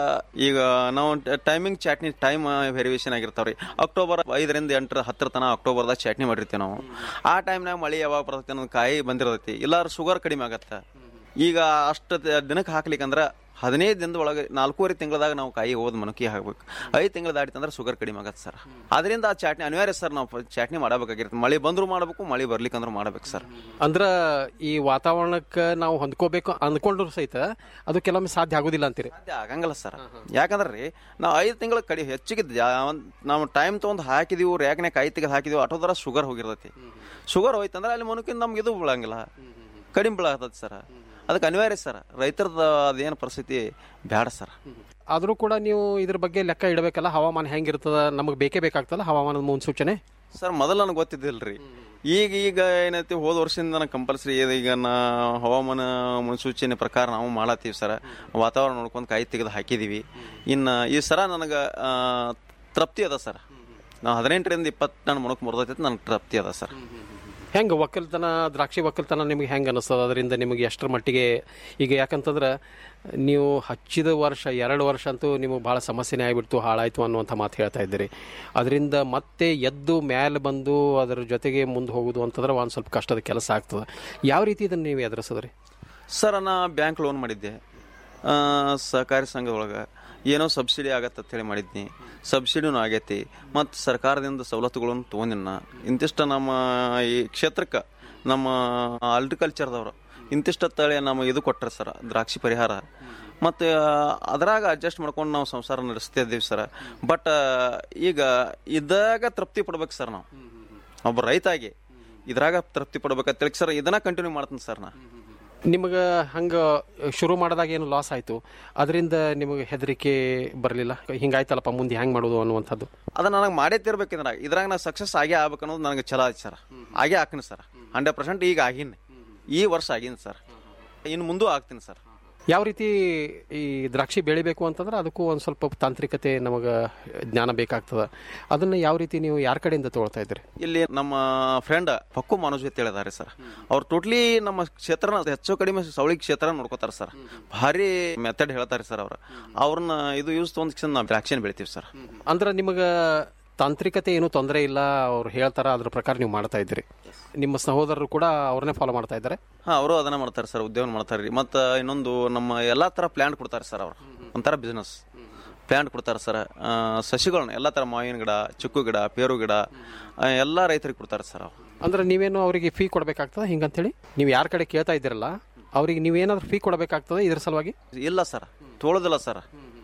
ಈಗ ನಾವು ಟೈಮಿಂಗ್ ಚಾಟ್ನಿ ಟೈಮ್ ವೇರಿಯೇಷನ್ ಆಗಿರ್ತಾವ್ರಿ ಅಕ್ಟೋಬರ್ ಐದರಿಂದ ಎಂಟರ ಹತ್ತರ ತನಕ ಅಕ್ಟೋಬರ್ದಾಗ ಚಾಟ್ನಿ ಮಾಡಿರ್ತೀವಿ ನಾವು ಆ ಟೈಮ್ನಾಗ ಮಳೆ ಯಾವಾಗ ಬರ್ತೈತಿ ಅನ್ನೋದು ಕಾಯಿ ಬಂದಿರ್ತೈತಿ ಇಲ್ಲಾರ ಶುಗರ್ ಕಡಿಮೆ ಆಗತ್ತೆ ಈಗ ಅಷ್ಟು ದಿನಕ್ಕೆ ಹಾಕ್ಲಿಕ್ಕಂದ್ರೆ ಹದಿನೈದು ದಿನದ ಒಳಗೆ ನಾಲ್ಕೂವರೆ ತಿಂಗಳದಾಗ ನಾವು ಕಾಯಿ ಹೋದ್ ಮನಕಿ ಹಾಕ್ಬೇಕು ಐದು ತಿಂಗಳು ದಾಟಿತಂದ್ರೆ ಶುಗರ್ ಕಡಿಮೆ ಆಗತ್ತೆ ಸರ್ ಅದರಿಂದ ಆ ಚಾಟ್ನಿ ಅನಿವಾರ್ಯ ಸರ್ ನಾವು ಚಾಟ್ನಿ ಮಾಡಬೇಕಾಗಿರುತ್ತೆ ಮಳೆ ಬಂದರೂ ಮಾಡಬೇಕು ಮಳೆ ಬರ್ಲಿಕ್ಕಂದ್ರೂ ಮಾಡ್ಬೇಕು ಸರ್ ಅಂದ್ರೆ ಈ ವಾತಾವರಣಕ್ಕೆ ನಾವು ಹೊಂದ್ಕೋಬೇಕು ಅಂದ್ಕೊಂಡ್ರು ಸಹಿತ ಅದು ಕೆಲವೊಮ್ಮೆ ಸಾಧ್ಯ ಆಗೋದಿಲ್ಲ ಅಂತೀರಿ ಸಾಧ್ಯ ಆಗಂಗಿಲ್ಲ ಸರ್ ಯಾಕಂದ್ರೆ ರೀ ನಾವು ಐದು ತಿಂಗಳ ಕಡಿ ಹೆಚ್ಚಿಗೆ ಜಾ- ಒಂದ್ ನಾವು ಟೈಮ್ ತೊಗೊಂಡು ಹಾಕಿದೀವಿ ರ್ಯಾಕ್ನೆ ಕಾಯಿ ತೆಗೆದು ಹಾಕಿದೀವಿ ಆಟೋದರ ಶುಗರ್ ಹೋಗಿರ್ತೈತಿ ಶುಗರ್ ಹೋಯ್ತಂದ್ರೆ ಅಲ್ಲಿ ಮನುಕಿಂದ ನಮ್ಗೆ ಇದು ಬೀಳಂಗಿಲ್ಲ ಕಡಿಮೆ ಬೀಳಾಕತ್ತೈತಿ ಸರ್ ಅದಕ್ಕೆ ಅನಿವಾರ್ಯ ಸರ್ ರೈತರದ ಅದೇನು ಪರಿಸ್ಥಿತಿ ಬ್ಯಾಡ ಸರ್ ಆದರೂ ಕೂಡ ನೀವು ಇದ್ರ ಬಗ್ಗೆ ಲೆಕ್ಕ ಇಡಬೇಕಲ್ಲ ಹವಾಮಾನ ಹೆಂಗಿರ್ತದ ನಮಗೆ ಬೇಕೇ ಬೇಕಾಗ್ತಲ್ಲ ಹವಾಮಾನದ ಮುನ್ಸೂಚನೆ ಸರ್ ಮೊದಲು ನನಗೆ ಗೊತ್ತಿದ್ದಿಲ್ರಿ ಈಗ ಈಗ ಏನೈತಿ ಹೋದ ವರ್ಷದಿಂದ ನನಗೆ ಕಂಪಲ್ಸರಿ ಈಗ ನಾ ಹವಾಮಾನ ಮುನ್ಸೂಚನೆ ಪ್ರಕಾರ ನಾವು ಮಾಡತ್ತೀವಿ ಸರ್ ವಾತಾವರಣ ನೋಡ್ಕೊಂಡು ಕಾಯಿ ತೆಗೆದು ಹಾಕಿದೀವಿ ಇನ್ನು ಈ ಸರ ನನಗೆ ಆ, ತೃಪ್ತಿ ಅದ ಸರ್ ನಾವು ಹದಿನೆಂಟರಿಂದ ಇಪ್ಪತ್ತು ಟನ್ ಮುಣಕ್ ಮುರಿದೈತಿ ನನಗೆ ತೃಪ್ತಿ ಅದ ಸರ್ ಹೆಂಗೆ ಒಕ್ಕಲ್ತನ ದ್ರಾಕ್ಷಿ ಒಕ್ಕಲ್ತನ ನಿಮಗೆ ಹೆಂಗೆ ಅನಿಸ್ತದ ಅದರಿಂದ ನಿಮಗೆ ಎಷ್ಟರ ಮಟ್ಟಿಗೆ ಈಗ ಯಾಕಂತಂದ್ರೆ ನೀವು ಹಚ್ಚಿದ ವರ್ಷ ಎರಡು ವರ್ಷ ಅಂತೂ ನಿಮಗೆ ಭಾಳ ಸಮಸ್ಯೆನೇ ಆಗಿಬಿಡ್ತು ಹಾಳಾಯ್ತು ಅನ್ನುವಂಥ ಮಾತು ಹೇಳ್ತಾ ಇದ್ದೀರಿ ಅದರಿಂದ ಮತ್ತೆ ಎದ್ದು ಮೇಲೆ ಬಂದು ಅದರ ಜೊತೆಗೆ ಮುಂದೆ ಹೋಗೋದು ಅಂತಂದ್ರೆ ಒಂದು ಸ್ವಲ್ಪ ಕಷ್ಟದ ಕೆಲಸ ಆಗ್ತದೆ ಯಾವ ರೀತಿ ಇದನ್ನು ನೀವು ಎದುರಿಸಿದ್ರಿ ಸರ್ ನಾ ಬ್ಯಾಂಕ್ ಲೋನ್ ಮಾಡಿದ್ದೆ ಆ, ಸಹಕಾರಿ ಸಂಘದೊಳಗೆ ಏನೋ ಸಬ್ಸಿಡಿ ಆಗತ್ತೆ ಅಂತ ಹೇಳಿ ಮಾಡಿದ್ನಿ ಸಬ್ಸಿಡಿನೂ ಆಗೈತಿ ಮತ್ತು ಸರ್ಕಾರದಿಂದ ಸವಲತ್ತುಗಳನ್ನು ತೊಗೊಂಡಿನ ಇಂತಿಷ್ಟ ನಮ್ಮ ಈ ಕ್ಷೇತ್ರಕ್ಕೆ ನಮ್ಮ ಅಲ್ಟಿಕಲ್ಚರ್ದವರು ಇಂತಿಷ್ಟ ತಳಿ ನಮ್ಮ ಇದು ಕೊಟ್ಟರೆ ಸರ್ ದ್ರಾಕ್ಷಿ ಪರಿಹಾರ ಮತ್ತು ಅದ್ರಾಗ ಅಡ್ಜಸ್ಟ್ ಮಾಡ್ಕೊಂಡು ನಾವು ಸಂಸಾರ ನಡೆಸ್ತಾ ಇದ್ದೀವಿ ಸರ್ ಬಟ್ ಈಗ ಇದ್ದಾಗ ತೃಪ್ತಿ ಪಡ್ಬೇಕು ಸರ್ ನಾವು ಒಬ್ಬ ರೈತಾಗಿ ಇದ್ರಾಗ ತೃಪ್ತಿ ಪಡ್ಬೇಕಂತೇಳಿ ಸರ್ ಇದನ್ನ ಕಂಟಿನ್ಯೂ ಮಾಡ್ತೀನಿ ಸರ್ ನಾ ನಿಮಗೆ ಹಂಗೆ ಶುರು ಮಾಡಿದಾಗ ಏನು ಲಾಸ್ ಆಯಿತು ಅದರಿಂದ ನಿಮಗೆ ಹೆದರಿಕೆ ಬರಲಿಲ್ಲ ಹಿಂಗಾಯ್ತಲ್ಲಪ್ಪ ಮುಂದೆ ಹೆಂಗೆ ಮಾಡೋದು ಅನ್ನುವಂಥದ್ದು ಅದ ನನಗೆ ಮಾಡೇ ತಿರ್ಬೇಕಿದ್ರ ಇದ್ರಾಗ ನಾ ಸಕ್ಸಸ್ ಆಗೇ ಆಗ್ಬೇಕು ಅನ್ನೋದು ನನಗೆ ಛಲ ಐತಿ ಸರ್ ಆಗೇ ಹಾಕಿನಿ ಸರ್ ಹಂಡ್ರೆಡ್ ಪರ್ಸೆಂಟ್ ಈಗ ಆಗಿನ ಈ ವರ್ಷ ಆಗಿನ ಸರ್ ಇನ್ನು ಮುಂದೂ ಆಗ್ತೀನಿ ಸರ್ ಯಾವ ರೀತಿ ಈ ದ್ರಾಕ್ಷಿ ಬೆಳಿಬೇಕು ಅಂತಂದ್ರೆ ಅದಕ್ಕೂ ಒಂದು ಸ್ವಲ್ಪ ತಾಂತ್ರಿಕತೆ ನಮಗೆ ಜ್ಞಾನ ಬೇಕಾಗ್ತದೆ ಅದನ್ನು ಯಾವ ರೀತಿ ನೀವು ಯಾರ ಕಡೆಯಿಂದ ತಗೊಳ್ತಾ ಇದ್ದೀರಿ ಇಲ್ಲಿ ನಮ್ಮ ಫ್ರೆಂಡ್ ಪಕ್ಕು ಮನೋಜ್ ಅಂತ ಹೇಳಿದಾರೆ ಸರ್ ಅವ್ರು ಟೋಟ್ಲಿ ನಮ್ಮ ಕ್ಷೇತ್ರನ ಹೆಚ್ಚು ಕಡಿಮೆ ಸವಳಿ ಕ್ಷೇತ್ರ ನೋಡ್ಕೋತಾರೆ ಸರ್ ಭಾರಿ ಮೆಥಡ್ ಹೇಳ್ತಾರೆ ಸರ್ ಅವ್ರು ಅವ್ರನ್ನ ಇದು ಯೂಸ್ ತೊಗೊಂಡ್ ನಾವು ದ್ರಾಕ್ಷಿನ ಬೆಳಿತೀವಿ ಸರ್ ಅಂದ್ರೆ ನಿಮಗೆ ತಾಂತ್ರಿಕತೆ ಏನೂ ತೊಂದರೆ ಇಲ್ಲ ಅವ್ರು ಹೇಳ್ತಾರ ಅದ್ರ ಪ್ರಕಾರ ನೀವು ಮಾಡ್ತಾ ಇದ್ದೀರಿ ನಿಮ್ಮ ಸಹೋದರರು ಕೂಡ ಅವ್ರನ್ನೇ ಫಾಲೋ ಮಾಡ್ತಾ ಇದ್ದಾರೆ ಹಾ ಅವರು ಅದನ್ನ ಮಾಡ್ತಾರೆ ಸರ್ ಉದ್ಯೋಗ ಮಾಡ್ತಾರೆ ರೀ ಮತ್ತು ಇನ್ನೊಂದು ನಮ್ಮ ಎಲ್ಲಾ ತರ ಪ್ಲಾಂಟ್ ಕೊಡ್ತಾರೆ ಸರ್ ಅವ್ರು ಒಂಥರ ಬಿಸ್ನೆಸ್ ಪ್ಲಾಂಟ್ ಕೊಡ್ತಾರೆ ಸರ್ ಆ, ಸಸಿಗಳನ್ನ ಎಲ್ಲಾ ತರ ಮಾವಿನ ಗಿಡ ಚಿಕ್ಕು ಗಿಡ ಪೇರು ಗಿಡ ಆ, ಎಲ್ಲಾ ರೈತರಿಗೆ ಕೊಡ್ತಾರೆ ಸರ್ ಅವ್ರು ಅಂದ್ರೆ ನೀವೇನು ಅವರಿಗೆ ಫೀ ಕೊಡಬೇಕಾಗ್ತದೆ ಹಿಂಗಂತೇಳಿ ನೀವು ಯಾರ ಕಡೆ ಕೇಳ್ತಾ ಇದ್ದೀರಲ್ಲ ಅವ್ರಿಗೆ ನೀವೇನಾದ್ರೂ ಫೀ ಕೊಡಬೇಕಾಗ್ತದೆ ಇದ್ರ ಸಲುವಾಗಿ ಇಲ್ಲ ಸರ್ ತೋಳೋದಿಲ್ಲ ಸರ್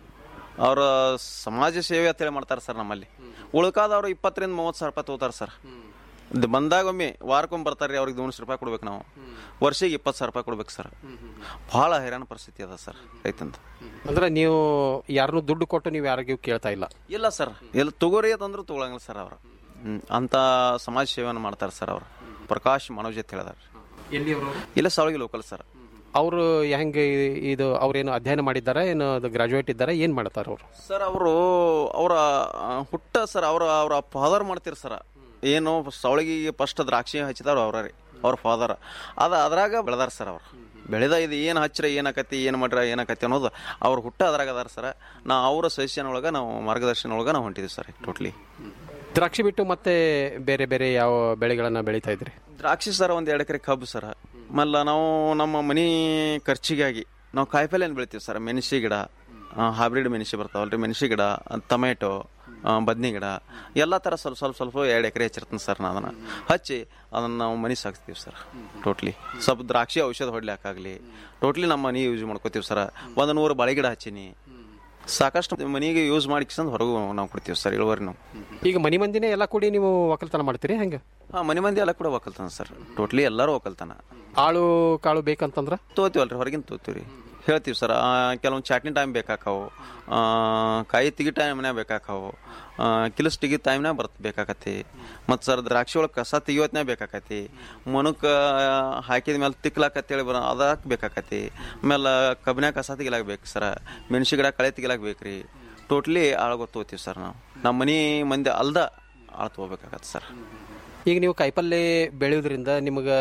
ಅವ್ರ ಸಮಾಜ ಸೇವೆ ಅಂತೇಳಿ ಮಾಡ್ತಾರೆ ಸರ್ ನಮ್ಮಲ್ಲಿ ಉಳ್ಕಾದವ್ರು ಇಪ್ಪತ್ತರಿಂದ ಮೂವತ್ತು ಸಾವಿರ ರೂಪಾಯಿ ತಗೋತಾರೆ ಸರ್ ದ್- ಬಂದಾಗೊಮ್ಮೆ ವಾರಕ್ಕೊಮ್ಮೆ ಬರ್ತಾರೆ ಅವ್ರಿಗೆ ದೋನ್ಸ್ ರೂಪಾಯಿ ಕೊಡ್ಬೇಕು ನಾವು ವರ್ಷಿಗೆ ಇಪ್ಪತ್ತು ಸಾವಿರ ರೂಪಾಯಿ ಕೊಡ್ಬೇಕು ಸರ್ ಭಾಳ ಹೈರಾಣ ಪರಿಸ್ಥಿತಿ ಅದ ಸರ್ ರೈತಂದು ಅಂದ್ರೆ ನೀವು ಯಾರನ್ನೂ ದುಡ್ಡು ಕೊಟ್ಟು ನೀವು ಯಾರಿಗೂ ಕೇಳ್ತಾ ಇಲ್ಲ ಇಲ್ಲ ಸರ್ ಎಲ್ಲ ತಗೋರಿ ಅಂತಂದ್ರೆ ತಗೊಳಂಗಿಲ್ಲ ಸರ್ ಅವ್ರು ಹ್ಮ್ ಅಂತ ಸಮಾಜ ಸೇವೆಯನ್ನು ಮಾಡ್ತಾರೆ ಸರ್ ಅವ್ರು ಪ್ರಕಾಶ್ ಮನೋಜ್ ಅಂತ ಹೇಳಿದಾರೆ ಎಲ್ಲಿ ಇಲ್ಲ ಸಾವಳಿಗೆ ಲೋಕಲ್ ಸರ್ ಅವರು ಹೆಂಗೆ ಇದು ಅವ್ರೇನು ಅಧ್ಯಯನ ಮಾಡಿದ್ದಾರೆ ಏನು ಅದು ಗ್ರಾಜುಯೇಟ್ ಇದ್ದಾರೆ ಏನು ಮಾಡ್ತಾರೆ ಅವರು ಸರ್ ಅವರು ಅವರ ಹುಟ್ಟ ಸರ್ ಅವ್ರ ಅವ್ರ ಫಾದರ್ ಮಾಡ್ತೀರಿ ಸರ್ ಏನು ಸವಳಿಗೆ ಫಸ್ಟ್ ದ್ರಾಕ್ಷಿ ಹಚ್ಚಿದಾರ ಅವ್ರ ರೀ ಅವ್ರ ಫಾದರ್ ಅದ ಅದ್ರಾಗ ಬೆಳೆದಾರ ಸರ್ ಅವ್ರು ಬೆಳೆದ ಇದು ಏನು ಹಚ್ಚಿರ ಏನಾಕತಿ ಏನು ಮಾಡ್ರ ಏನಾಕತಿ ಅನ್ನೋದು ಅವ್ರ ಹುಟ್ಟ ಅದ್ರಾಗ ಅದಾರ ಸರ್ ನಾ ಅವರ ಸಜೆಷನ್ ಒಳಗೆ ನಾವು ಮಾರ್ಗದರ್ಶನ ಒಳಗೆ ನಾವು ಹೊಂಟಿದ್ದೀವಿ ಸರ್ ಟೋಟ್ಲಿ ದ್ರಾಕ್ಷಿ ಬಿಟ್ಟು ಮತ್ತೆ ಬೇರೆ ಬೇರೆ ಯಾವ ಬೆಳೆಗಳನ್ನ ಬೆಳೀತಾ ಇದ್ರಿ ದ್ರಾಕ್ಷಿ ಸರ್ ಒಂದು ಎರಡು ಎಕರೆ ಕಬ್ಬು ಸರ್ ಆಮೇಲೆ ನಾವು ನಮ್ಮ ಮನೆ ಖರ್ಚಿಗಾಗಿ ನಾವು ಕಾಯಿಪಲ್ಲೆ ಬೆಳಿತೀವಿ ಸರ್ ಮೆಣಸಿ ಗಿಡ ಹೈಬ್ರಿಡ್ ಮೆಣಸಿ ಬರ್ತಾವಲ್ರಿ ಮೆಣಸಿ ಗಿಡ ಟೊಮೆಟೊ ಬದ್ನಿ ಗಿಡ ಎಲ್ಲ ಥರ ಸ್ವಲ್ಪ ಸ್ವಲ್ಪ ಸ್ವಲ್ಪ ಎರಡು ಎಕರೆ ಹಚ್ಚಿರ್ತೀನಿ ಸರ್ ನಾನು ಅದನ್ನು ಹಚ್ಚಿ ಅದನ್ನು ನಾವು ಮನೆ ಸಾಗಿಸ್ತೀವಿ ಸರ್ ಟೋಟ್ಲಿ ಸ್ವಲ್ಪ ದ್ರಾಕ್ಷಿ ಔಷಧ ಹೊಡ್ಲಿಕ್ಕಾಗಲಿ ಟೋಟ್ಲಿ ನಮ್ಮ ಮನೆ ಯೂಸ್ ಮಾಡ್ಕೋತೀವಿ ಸರ್ ಒಂದು ನೂರು ಬಾಳೆ ಗಿಡ ಹಚ್ಚೀನಿ ಸಾಕಷ್ಟು ಮನೆಗೆ ಯೂಸ್ ಮಾಡಿಕ್ಸಂದು ಹೊರಗೂ ನಾವು ಕೊಡ್ತೀವಿ ಸರ್ ಇಳುವರಿ ನಾವು ಈಗ ಮನೆ ಮಂದಿನೇ ಎಲ್ಲ ಕೂಡಿ ನೀವು ಒಕ್ಕಲ್ತನ ಮಾಡ್ತೀರಿ ಹೆಂಗೆ ಹಾಂ ಮನೆ ಮಂದಿ ಎಲ್ಲ ಕೂಡ ಒಕ್ಕಲ್ತಾನ ಸರ್ ಟೋಟ್ಲಿ ಎಲ್ಲರೂ ಒಕ್ಕಲ್ತಾನ ಆಳು ಕಾಳು ಬೇಕಂತಂದ್ರೆ ತೋತೀವಲ್ರಿ ಹೊರಗಿನ ತೋತೀವಿ ರೀ ಹೇಳ್ತೀವಿ ಸರ್ ಕೆಲವೊಂದು ಚಟ್ನಿ ಟೈಮ್ ಬೇಕಾಕಾವು ಆ, ಕಾಯಿ ತೆಗಿ ಟೈಮ್ನಾಗ ಬೇಕಾಕಾವು ಕಿಲಸ್ ತೆಗಿ ಟೈಮ್ನಾಗ ಬರ್ತ ಬೇಕಾಕತಿ ಮತ್ತು ಸರ್ ದ್ರಾಕ್ಷಿ ಒಳಗೆ ಕಸ ತೆಗಿಯೋತ್ನಾಗ ಬೇಕಾಕತಿ ಮನುಕ ಹಾಕಿದ ಮೇಲೆ ತಿಕ್ಲಾಕತ್ತೇಳಿ ಬರೋ ಅದಕ್ಕೆ ಬೇಕಾಕತಿ ಆಮೇಲೆ ಕಬ್ಬಿನಾಗ ಕಸ ತೆಗಿಲಾಕ ಬೇಕು ಸರ್ ಮೆಣಸಿ ಗಿಡ ಕಳೆ ತೆಗಿಲಾಕ ಬೇಕು ರೀ ಟೋಟ್ಲಿ ಆಳ್ಗೊ ತಗೋತೀವಿ ಸರ್ ನಾವು ನಮ್ಮ ಮನೆ ಮಂದಿ ಅಲ್ದ ಆಳ್ ತಗೋಬೇಕಾಗತ್ತೆ ಸರ್ ಈಗ ನೀವು ಕಾಯಿಪಲ್ಲೆ ಬೆಳೆಯೋದ್ರಿಂದ ನಿಮಗೆ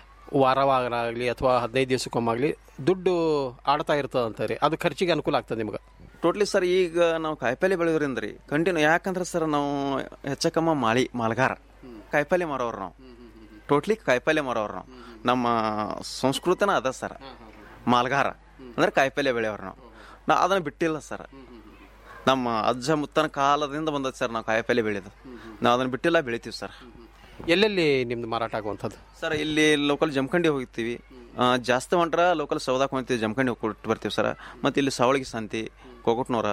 ವಾರವಾಗಲಿ ಅಥವಾ ಹದಿನೈದು ದಿವಸಕ್ಕೊಮ್ಮಾಗಲಿ ದುಡ್ಡು ಆಡ್ತಾ ಇರ್ತದೆ ಅಂತಾರೆ ಅದು ಖರ್ಚಿಗೆ ಅನುಕೂಲ ಆಗ್ತದೆ ನಿಮಗೆ ಟೋಟ್ಲಿ ಸರ್ ಈಗ ನಾವು ಕಾಯಿಪಲ್ಲೆ ಬೆಳೆಯೋದ್ರಿಂದ ರೀ ಕಂಟಿನ್ಯೂ ಯಾಕಂದ್ರೆ ಸರ್ ನಾವು ಹೆಚ್ಚಕಮ್ಮ ಮಾಳಿ ಮಾಲ್ಗಾರ ಕಾಯಿಪಲ್ಲೆ ಮಾರೋರು ನಾವು ಟೋಟ್ಲಿ ಕಾಯಿಪಲ್ಲೆ ಮಾರೋರು ನಾವು ನಮ್ಮ ಸಂಸ್ಕೃತನ ಅದ ಸರ್ ಮಾಲ್ಗಾರ ಅಂದ್ರೆ ಕಾಯಿಪಲ್ಲೆ ಬೆಳೆಯೋರು ನಾವು ನಾ ಅದನ್ನ ಬಿಟ್ಟಿಲ್ಲ ಸರ್ ನಮ್ಮ ಅಜ್ಜ ಮುತ್ತನ ಕಾಲದಿಂದ ಬಂದದ ಸರ್ ನಾವು ಕಾಯಿಪಲ್ಲೆ ಬೆಳೆಯೋದು ನಾವು ಅದನ್ನ ಬಿಟ್ಟಿಲ್ಲ ಬೆಳಿತೀವಿ ಸರ್ ಎಲ್ಲೆಲ್ಲಿ ನಿಮ್ದು ಮಾರಾಟ ಆಗುವಂಥದ್ದು ಸರ್ ಇಲ್ಲಿ ಲೋಕಲ್ ಜಮಖಂಡಿ ಹೋಗ್ತೀವಿ ಆ, ಜಾಸ್ತಿ ಹೊಂಟ್ರ ಲೋಕಲ್ ಸೌದಾಕ್ ಹೋಗ್ತೀವಿ ಜಮಖಂಡಿ ಕೊಟ್ಟು ಬರ್ತೀವಿ ಸರ್ ಮತ್ತು ಇಲ್ಲಿ ಸಾವಳಿಗೆ ಸಂತಿ ಕೊಗಟ್ನೂರ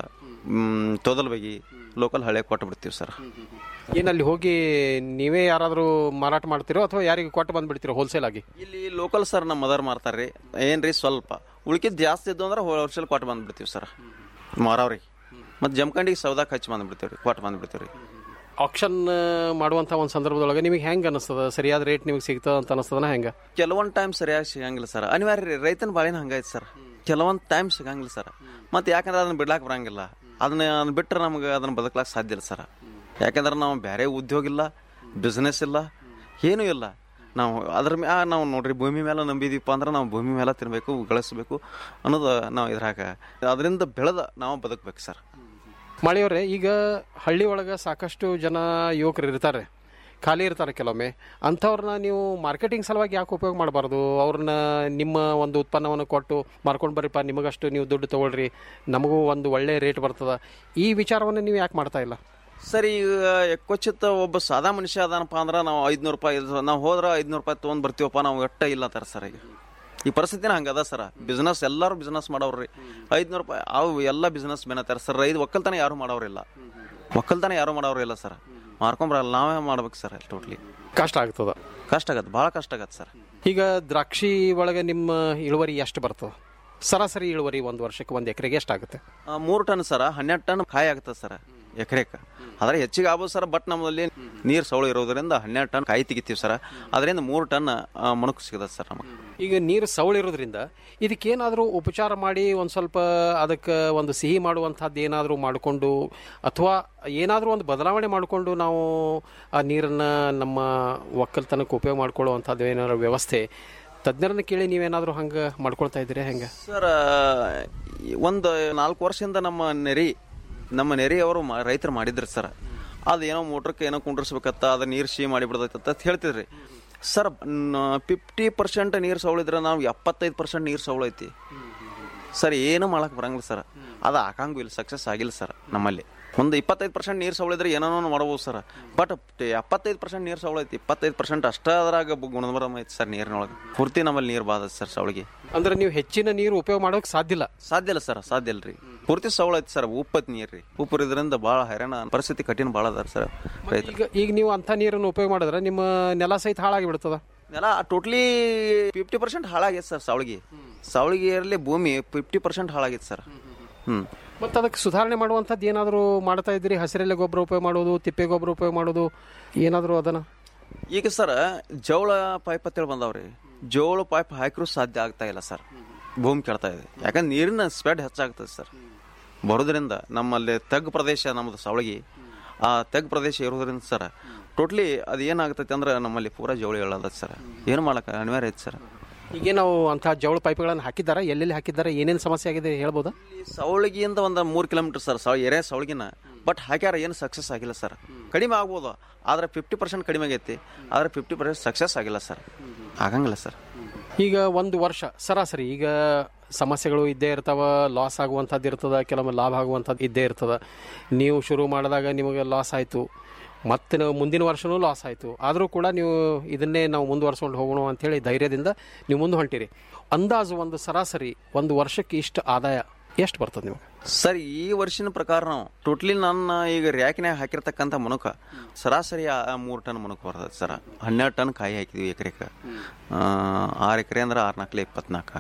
ತೋದಲ್ಬಗಿ ಲೋಕಲ್ ಹಳೆ ಕೊಟ್ಟು ಬಿಡ್ತೀವಿ ಸರ್ ಏನಲ್ಲಿ ಹೋಗಿ ನೀವೇ ಯಾರಾದರೂ ಮಾರಾಟ ಮಾಡ್ತೀರೋ ಅಥವಾ ಯಾರಿಗೆ ಕೊಟ್ಟು ಬಂದ್ಬಿಡ್ತೀರೋ ಹೋಲ್ಸೇಲ್ ಆಗಿ ಇಲ್ಲಿ ಲೋಕಲ್ ಸರ್ ನಮ್ಮ ಮದರ್ ಮಾರ್ತಾರ್ರಿ ಏನ್ರಿ ಸ್ವಲ್ಪ ಉಳ್ಕಿದ್ ಜಾಸ್ತಿ ಇದ್ದು ಅಂದ್ರೆ ಹೋಲ್ಸೇಲ್ ಕೊಟ್ಟು ಬಂದ್ಬಿಡ್ತೀವಿ ಸರ್ ಮಾರವ್ರಿಗೆ ಮತ್ತು ಜಮಖಂಡಿಗೆ ಸೌದಾಕ್ ಹಚ್ಚಿ ಬಂದ್ಬಿಡ್ತೀವಿ ರೀ ಕೊಟ್ಟು ಬಂದ್ಬಿಡ್ತೀವಿ ರೀ ಆಕ್ಷನ್ ಮಾಡುವಂಥ ಒಂದು ಸಂದರ್ಭದೊಳಗೆ ನಿಮಗೆ ಹೆಂಗೆ ಅನಿಸ್ತದ ಸರಿಯಾದ ರೇಟ್ ನಿಮಗೆ ಸಿಗ್ತದ ಅಂತ ಅನಿಸ್ತದನ ಹೆಂಗೆ ಕೆಲವೊಂದು ಟೈಮ್ ಸರಿಯಾಗಿ ಸಿಗಂಗಿಲ್ಲ ಸರ್ ಅನಿವಾರ್ಯ ರೀ ರೈತನ ಬಾಳಿನ ಹಂಗೈತೆ ಸರ್ ಕೆಲವೊಂದು ಟೈಮ್ ಸಿಗಂಗಿಲ್ಲ ಸರ್ ಮತ್ತು ಯಾಕಂದ್ರೆ ಅದನ್ನ ಬಿಡ್ಲಾಕ್ ಬರಂಗಿಲ್ಲ ಅದನ್ನ ಅದನ್ನ ಬಿಟ್ಟರೆ ನಮ್ಗೆ ಅದನ್ನ ಬದುಕ್ಲಾಕ್ ಸಾಧ್ಯ ಇಲ್ಲ ಸರ್ ಯಾಕಂದ್ರೆ ನಾವು ಬೇರೆ ಉದ್ಯೋಗ ಇಲ್ಲ ಬಿಸ್ನೆಸ್ ಇಲ್ಲ ಏನೂ ಇಲ್ಲ ನಾವು ಅದ್ರ ಮ್ಯಾ ನಾವು ನೋಡ್ರಿ ಭೂಮಿ ಮೇಲೆ ನಂಬಿದೀಪ ಅಂದ್ರೆ ನಾವು ಭೂಮಿ ಮೇಲೆ ತಿನ್ಬೇಕು ಗಳಿಸ್ಬೇಕು ಅನ್ನೋದು ನಾವು ಇದ್ರಾಗ ಅದರಿಂದ ಬೆಳೆದ ನಾವು ಬದುಕ್ಬೇಕು ಸರ್ ಮಳೆಯವರೇ ಈಗ ಹಳ್ಳಿ ಒಳಗೆ ಸಾಕಷ್ಟು ಜನ ಯುವಕರು ಇರ್ತಾರೆ ಖಾಲಿ ಇರ್ತಾರೆ ಕೆಲವೊಮ್ಮೆ ಅಂಥವ್ರನ್ನ ನೀವು ಮಾರ್ಕೆಟಿಂಗ್ ಸಲುವಾಗಿ ಯಾಕೆ ಉಪಯೋಗ ಮಾಡಬಾರ್ದು ಅವ್ರನ್ನ ನಿಮ್ಮ ಒಂದು ಉತ್ಪನ್ನವನ್ನು ಕೊಟ್ಟು ಮಾರ್ಕೊಂಡು ಬರ್ರಿಪ್ಪ ನಿಮಗಷ್ಟು ನೀವು ದುಡ್ಡು ತೊಗೊಳ್ರಿ ನಮಗೂ ಒಂದು ಒಳ್ಳೆ ರೇಟ್ ಬರ್ತದ ಈ ವಿಚಾರವನ್ನು ನೀವು ಯಾಕೆ ಮಾಡ್ತಾ ಇಲ್ಲ ಸರ್ ಈಗ ಎಕ್ಕೊಚಿತ್ತ ಒಬ್ಬ ಸಾದಾ ಮನುಷ್ಯ ಅದಾನಪ್ಪ ಅಂದ್ರೆ ನಾವು ಐದ್ನೂರು ರೂಪಾಯಿ ಇದು- ನಾವು ಹೋದ್ರೆ ಐದ್ನೂರು ರೂಪಾಯಿ ತೊಗೊಂಡ್ ಬರ್ತೀವಪ್ಪ ನಾವು ಒಟ್ಟ ಇಲ್ಲ ಅಂತಾರೆ ಸರ್ ಈಗ ಈ ಪರಿಸ್ಥಿತಿನ ಹಂಗದ ಸರ್ ಬಿಸ್ನೆಸ್ ಎಲ್ಲರೂ ಬಿಸ್ನೆಸ್ ಮಾಡೋರ್ರಿ ಐದ್ನೂರು ರೂಪಾಯಿ ಅವು ಎಲ್ಲ ಬಿಸ್ನೆಸ್ ಬೆನತಾರೆ ಸರ್ ರೈತ ಒಕ್ಕಲ್ತನ ಯಾರು ಮಾಡೋರಿಲ್ಲ ಒಕ್ಕಲ್ತನ ಯಾರು ಮಾಡೋರಿಲ್ಲ ಸರ್ ಮಾರ್ಕೊಂಬರಲ್ಲ ನಾವೇ ಮಾಡ್ಬೇಕು ಸರ್ ಟೋಟ್ಲಿ ಕಷ್ಟ ಆಗ್ತದ ಕಷ್ಟ ಆಗತ್ತೆ ಭಾಳ ಕಷ್ಟ ಆಗತ್ತೆ ಸರ್ ಈಗ ದ್ರಾಕ್ಷಿ ಒಳಗೆ ನಿಮ್ಮ ಇಳುವರಿ ಎಷ್ಟು ಬರ್ತದೆ ಸರಾಸರಿ ಇಳುವರಿ ಒಂದು ವರ್ಷಕ್ಕೆ ಒಂದು ಎಕರೆಗೆ ಎಷ್ಟಾಗುತ್ತೆ ಆ, ಮೂರು ಟನ್ ಸರ ಹನ್ನೆರಡು ಟನ್ ಕಾಯಿ ಆಗ್ತದೆ ಸರ್ ಎಕರೆಕ್ಕೆ ಆದ್ರೆ ಹೆಚ್ಚಿಗೆ ಆಗ್ಬೋದು ಸರ್ ಬಟ್ ನಮ್ಮಲ್ಲಿ ನೀರು ಸವಳು ಇರೋದ್ರಿಂದ ಹನ್ನೆರಡು ಟನ್ ಕಾಯಿ ತೆಗಿತೀವಿ ಸರ್ ಅದರಿಂದ ಮೂರು ಟನ್ ಆ, ಮಣಕು ಸಿಗತ್ತೆ ಸರ್ ನಮಗೆ ಈಗ ನೀರು ಸವಳಿರೋದ್ರಿಂದ ಇದಕ್ಕೇನಾದರೂ ಉಪಚಾರ ಮಾಡಿ ಒಂದು ಸ್ವಲ್ಪ ಅದಕ್ಕೆ ಒಂದು ಸಿಹಿ ಮಾಡುವಂಥದ್ದು ಏನಾದರೂ ಮಾಡಿಕೊಂಡು ಅಥವಾ ಏನಾದರೂ ಒಂದು ಬದಲಾವಣೆ ಮಾಡಿಕೊಂಡು ನಾವು ಆ ನೀರನ್ನು ನಮ್ಮ ಒಕ್ಕಲ್ತನಕ್ಕೆ ಉಪಯೋಗ ಮಾಡ್ಕೊಳ್ಳುವಂಥದ್ದು ಏನಾದ್ರು ವ್ಯವಸ್ಥೆ ತಜ್ಞರನ್ನ ಕೇಳಿ ನೀವೇನಾದರೂ ಹಂಗೆ ಮಾಡ್ಕೊಳ್ತಾ ಇದ್ದೀರಾ ಹೆಂಗೆ ಸರ್ ಒಂದು ನಾಲ್ಕು ವರ್ಷದಿಂದ ನಮ್ಮ ನೆರಿ ನಮ್ಮ ನೆರಿ ಅವರು ರೈತರು ಮಾಡಿದ್ರು ಸರ್ ಅದೇನೋ ಮೋಟ್ರಕ್ಕೆ ಏನೋ ಕುಂಡ್ರಿಸ್ಬೇಕತ್ತ ಅದು ನೀರು ಸಿಹಿ ಮಾಡಿಬಿಡ್ದೈತೆ ಅಂತ ಹೇಳ್ತಿದ್ರಿ ಸರ್ ಫಿಫ್ಟಿ ಪರ್ಸೆಂಟ್ ನೀರು ಸವಳಿದ್ರೆ ನಾವು ಎಪ್ಪತ್ತೈದು ಪರ್ಸೆಂಟ್ ನೀರು ಸವಳೈತಿ ಸರ್ ಏನು ಮಾಡಕ್ಕೆ ಬರಂಗಿಲ್ಲ ಸರ್ ಅದು ಹಾಕಂಗೂ ಇಲ್ಲ ಸಕ್ಸಸ್ ಆಗಿಲ್ಲ ಸರ್ ನಮ್ಮಲ್ಲಿ ಒಂದು ಇಪ್ಪತ್ತೈದು ಪರ್ಸೆಂಟ್ ನೀರು ಸವಳಿದ್ರೆ ಏನೋ ಮಾಡ್ಬೋದು ಸರ್ ಬಟ್ ಎಪ್ಪತ್ತೈದು ಪರ್ಸೆಂಟ್ ನೀರು ಸವಳೈತಿ ಇಪ್ಪತ್ತೈದು ಪರ್ಸೆಂಟ್ ಅಷ್ಟ ಅದ್ರಾಗ ಬ- ಗುಣಧರ್ಮ ಐತಿ ಸರ್ ನೀರಿನೊಳಗೆ ಪೂರ್ತಿ ನಮ್ಮಲ್ಲಿ ನೀರು ಬಾದ ಸರ್ ಸವಳಿಗೆ ಅಂದ್ರೆ ನೀವು ಹೆಚ್ಚಿನ ನೀರು ಉಪಯೋಗ ಮಾಡೋಕೆ ಸಾಧ್ಯ ಇಲ್ಲ ಸಾಧ್ಯ ಇಲ್ಲ ಸರ್ ಸಾಧ್ಯ ಇಲ್ಲ ರೀ ಪೂರ್ತಿ ಸವಳ ಐತಿ ಸರ್ ಉಪ್ಪತ್ ನೀರು ರೀ ಉಪ್ಪು ಇದ್ರಿಂದ ಭಾಳ ಹೈರಾಣ ಪರಿಸ್ಥಿತಿ ಕಠಿಣ ಭಾಳ ಅದ ಸರ್ ರೈತರು ಈಗ ಈಗ ನೀವು ಅಂಥ ನೀರನ್ನು ಉಪಯೋಗ ಮಾಡಿದ್ರೆ ನಿಮ್ಮ ನೆಲ ಸಹಿತ ಹಾಳಾಗಿ ಬಿಡ್ತದ ನೆಲ ಟೋಟ್ಲಿ ಫಿಫ್ಟಿ ಪರ್ಸೆಂಟ್ ಹಾಳಾಗೈತೆ ಸರ್ ಸವಳಿಗೆ ಸವಳಿಗೆಯಲ್ಲಿ ಭೂಮಿ ಫಿಫ್ಟಿ ಪರ್ಸೆಂಟ್ ಹಾಳಾಗೈತೆ ಸರ್ ಹ್ಞೂ ಮತ್ತು ಅದಕ್ಕೆ ಸುಧಾರಣೆ ಮಾಡುವಂಥದ್ದು ಏನಾದರೂ ಮಾಡ್ತಾ ಇದ್ದೀರಿ ಹಸಿರೆಲೆ ಗೊಬ್ಬರ ಉಪಯೋಗ ಮಾಡೋದು ತಿಪ್ಪೆ ಗೊಬ್ಬರ ಉಪಯೋಗ ಮಾಡೋದು ಏನಾದರೂ ಅದನ್ನು ಈಗ ಸರ್ ಜೋಳ ಪೈಪ್ ಅಂತೇಳಿ ಬಂದಾವ್ರಿ ಜೋಳ ಪೈಪ್ ಹಾಕಿರೂ ಸಾಧ್ಯ ಆಗ್ತಾ ಇಲ್ಲ ಸರ್ ಭೂಮಿ ಕೆಡ್ತಾ ಇದೆ ಯಾಕಂದ್ರೆ ನೀರಿನ ಸ್ಪೆಡ್ ಹೆಚ್ಚಾಗ್ತದೆ ಸರ್ ಬರೋದ್ರಿಂದ ನಮ್ಮಲ್ಲಿ ತಗ್ಗು ಪ್ರದೇಶ ನಮ್ಮದು ಸವಳಗಿ ಆ ತಗ್ಗು ಪ್ರದೇಶ ಇರೋದ್ರಿಂದ ಸರ್ ಟೋಟ್ಲಿ ಅದು ಏನಾಗ್ತೈತೆ ಅಂದ್ರೆ ನಮ್ಮಲ್ಲಿ ಪೂರಾ ಜೋಳ ಹೇಳದ ಸರ್ ಏನು ಮಾಡಕ್ಕೆ ಅನಿವಾರ್ಯ ಐತೆ ಸರ್ ಈಗ ನಾವು ಅಂಥ ಜವಳ ಪೈಪ್ಗಳನ್ನು ಹಾಕಿದ್ದಾರೆ ಎಲ್ಲೆಲ್ಲಿ ಹಾಕಿದ್ದಾರೆ ಏನೇನು ಸಮಸ್ಯೆ ಆಗಿದೆ ಹೇಳ್ಬೋದಾ ಸವಳಗಿಯಿಂದ ಒಂದು ಮೂರು ಕಿಲೋಮೀಟರ್ ಸರ್ ಸವ ಎರೆ ಸವಳಗಿನ ಬಟ್ ಹಾಕ್ಯಾರ ಏನು ಸಕ್ಸಸ್ ಆಗಿಲ್ಲ ಸರ್ ಕಡಿಮೆ ಆಗ್ಬೋದು ಆದರೆ ಫಿಫ್ಟಿ ಪರ್ಸೆಂಟ್ ಕಡಿಮೆ ಆಗೈತಿ ಆದರೆ ಫಿಫ್ಟಿ ಪರ್ಸೆಂಟ್ ಸಕ್ಸಸ್ ಆಗಿಲ್ಲ ಸರ್ ಆಗಂಗಿಲ್ಲ ಸರ್ ಈಗ ಒಂದು ವರ್ಷ ಸರಾಸರಿ ಈಗ ಸಮಸ್ಯೆಗಳು ಇದ್ದೇ ಇರ್ತಾವ ಲಾಸ್ ಆಗುವಂಥದ್ದು ಇರ್ತದ ಕೆಲವೊಮ್ಮೆ ಲಾಭ ಆಗುವಂಥದ್ದು ಇದ್ದೇ ಇರ್ತದ ನೀವು ಶುರು ಮಾಡಿದಾಗ ನಿಮಗೆ ಲಾಸ್ ಆಯಿತು ಮತ್ತೆ ನಾವು ಮುಂದಿನ ವರ್ಷನೂ ಲಾಸ್ ಆಯಿತು ಆದರೂ ಕೂಡ ನೀವು ಇದನ್ನೇ ನಾವು ಮುಂದುವರ್ಸ್ಕೊಂಡು ಹೋಗೋಣ ಅಂಥೇಳಿ ಧೈರ್ಯದಿಂದ ನೀವು ಮುಂದೆ ಹೊಂಟಿರಿ ಅಂದಾಜು ಒಂದು ಸರಾಸರಿ ಒಂದು ವರ್ಷಕ್ಕೆ ಇಷ್ಟು ಆದಾಯ ಎಷ್ಟು ಬರ್ತದೆ ನಿಮಗೆ ಸರ್ ಈ ವರ್ಷಿನ ಪ್ರಕಾರ ನಾವು ಟೋಟ್ಲಿ ನನ್ನ ಈಗ ರ್ಯಾಕಿನಾಗ ಹಾಕಿರ್ತಕ್ಕಂಥ ಮುನುಕ ಸರಾಸರಿ ಮೂರು ಟನ್ ಮುನುಕ ಬರ್ತದೆ ಸರ್ ಹನ್ನೆರಡು ಟನ್ ಕಾಯಿ ಹಾಕಿದ್ವಿ ಎಕರೆಗೆ ಆರು ಎಕರೆ ಅಂದ್ರೆ ಆರು ನಾಲ್ಕಲೆ ಇಪ್ಪತ್ನಾಲ್ಕು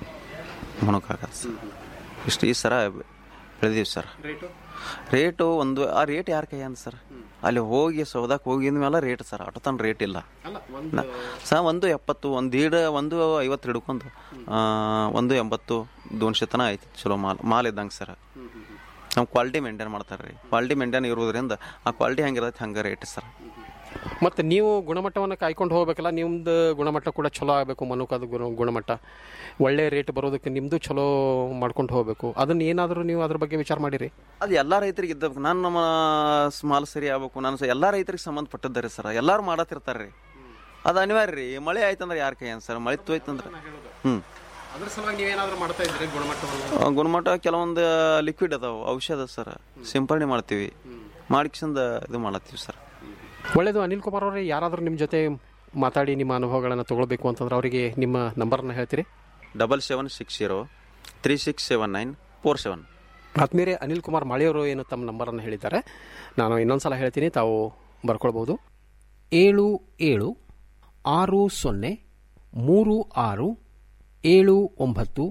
ಮುನುಕ ಆಗತ್ತೆ ಸರ್ ಇಷ್ಟು ಈ ಸರ ಬೆಳೆದೀವಿ ಸರ್ ರೇಟು ಒಂದು ಆ ರೇಟ್ ಯಾರ ಕೈ ಅಂತ ಸರ್ ಅಲ್ಲಿ ಹೋಗಿ ಸೌದಾಕ್ ಹೋಗಿದ ಮೇಲೆ ರೇಟ್ ಸರ್ ಅಟೋ ತನ ರೇಟ್ ಇಲ್ಲ ನ- ಸರ್ ಒಂದು ಎಪ್ಪತ್ತು ಒಂದು ದೀಡ್ ಒಂದು ಐವತ್ತು ಹಿಡ್ಕೊಂಡು ಆ, ಒಂದು ಎಂಬತ್ತು ದೋನ್ಶೆ ತನ ಐತಿ ಚಲೋ ಮಾಲ್ ಮಾಲ್ ಇದ್ದಂಗೆ ಸರ್ ನಾವು ಕ್ವಾಲಿಟಿ ಮೇಂಟೈನ್ ಮಾಡ್ತಾರೆ ರೀ ಕ್ವಾಲಿಟಿ ಮೇಂಟೈನ್ ಇರೋದ್ರಿಂದ ಆ ಕ್ವಾಲಿಟಿ ಹೆಂಗಿರತ್ತೆ ಹಂಗೆ ರೇಟ್ ಸರ್ ಮತ್ತು ನೀವು ಗುಣಮಟ್ಟವನ್ನು ಕಾಯ್ಕೊಂಡು ಹೋಗ್ಬೇಕಲ್ಲ ನಿಮ್ದು ಗುಣಮಟ್ಟ ಕೂಡ ಚಲೋ ಆಗಬೇಕು ಮನುಕದ ಗುಣ ಗುಣಮಟ್ಟ ಒಳ್ಳೆ ರೇಟ್ ಬರೋದಕ್ಕೆ ನಿಮ್ಮದು ಚಲೋ ಮಾಡ್ಕೊಂಡು ಹೋಗಬೇಕು ಅದನ್ನ ಏನಾದರೂ ನೀವು ಅದ್ರ ಬಗ್ಗೆ ವಿಚಾರ ಮಾಡಿರಿ ಅದು ಎಲ್ಲ ರೈತರಿಗೆ ಇದ್ದಬೇಕು ನಾನು ನಮ್ಮ ಮಾಲ್ ಸರಿ ಆಗ್ಬೇಕು ನಾನು ಸ- ಎಲ್ಲ ರೈತರಿಗೆ ಸಂಬಂಧಪಟ್ಟದ್ದಾರೆ ಸರ್ ಎಲ್ಲರೂ ಮಾಡತ್ತಿರ್ತಾರೆ ರೀ ಅದು ಅನಿವಾರ್ಯ ರೀ ಮಳೆ ಆಯ್ತಂದ್ರೆ ಯಾರ ಕೈ ಸರ್ ಮಳೆ ತೋಯ್ತಂದ್ರೆ ಹ್ಞೂ ಅದ್ರ ಸಲುವಾಗಿ ನೀವೇನಾದರೂ ಮಾಡ್ತಾ ಇದ್ರಿ ಗುಣಮಟ್ಟವನ್ನು ಆ, ಗುಣಮಟ್ಟ ಕೆಲವೊಂದು ಲಿಕ್ವಿಡ್ ಅದಾವ ಔಷಧ ಸರ್ ಸಿಂಪರಣೆ ಮಾಡ್ತೀವಿ ಮಾಡಿಕ್ಸಿಂದ ಇದು ಮಾಡತ್ತೀವಿ ಸರ್ ಒಳ್ಳೇದು ಅನಿಲ್ ಕುಮಾರ್ ಅವರೇ ಯಾರಾದರೂ ನಿಮ್ಮ ಜೊತೆ ಮಾತಾಡಿ ನಿಮ್ಮ ಅನುಭವಗಳನ್ನು ತಗೊಳ್ಬೇಕು ಅಂತಂದ್ರೆ ಅವರಿಗೆ ನಿಮ್ಮ ನಂಬರ್ನ ಹೇಳ್ತೀರಿ double seven six zero three six seven nine four seven ಆದ್ಮೇಲೆ ಅನಿಲ್ ಕುಮಾರ್ ಮಾಳಿಯವರು ಏನು ತಮ್ಮ ನಂಬರನ್ನು ಹೇಳಿದ್ದಾರೆ ನಾನು ಇನ್ನೊಂದ್ಸಲ ಹೇಳ್ತೀನಿ ತಾವು ಬರ್ಕೊಳ್ಬೋದು ಏಳು ಏಳು ಆರು ಸೊನ್ನೆ ಮೂರು ಆರು ಏಳು ಒಂಬತ್ತು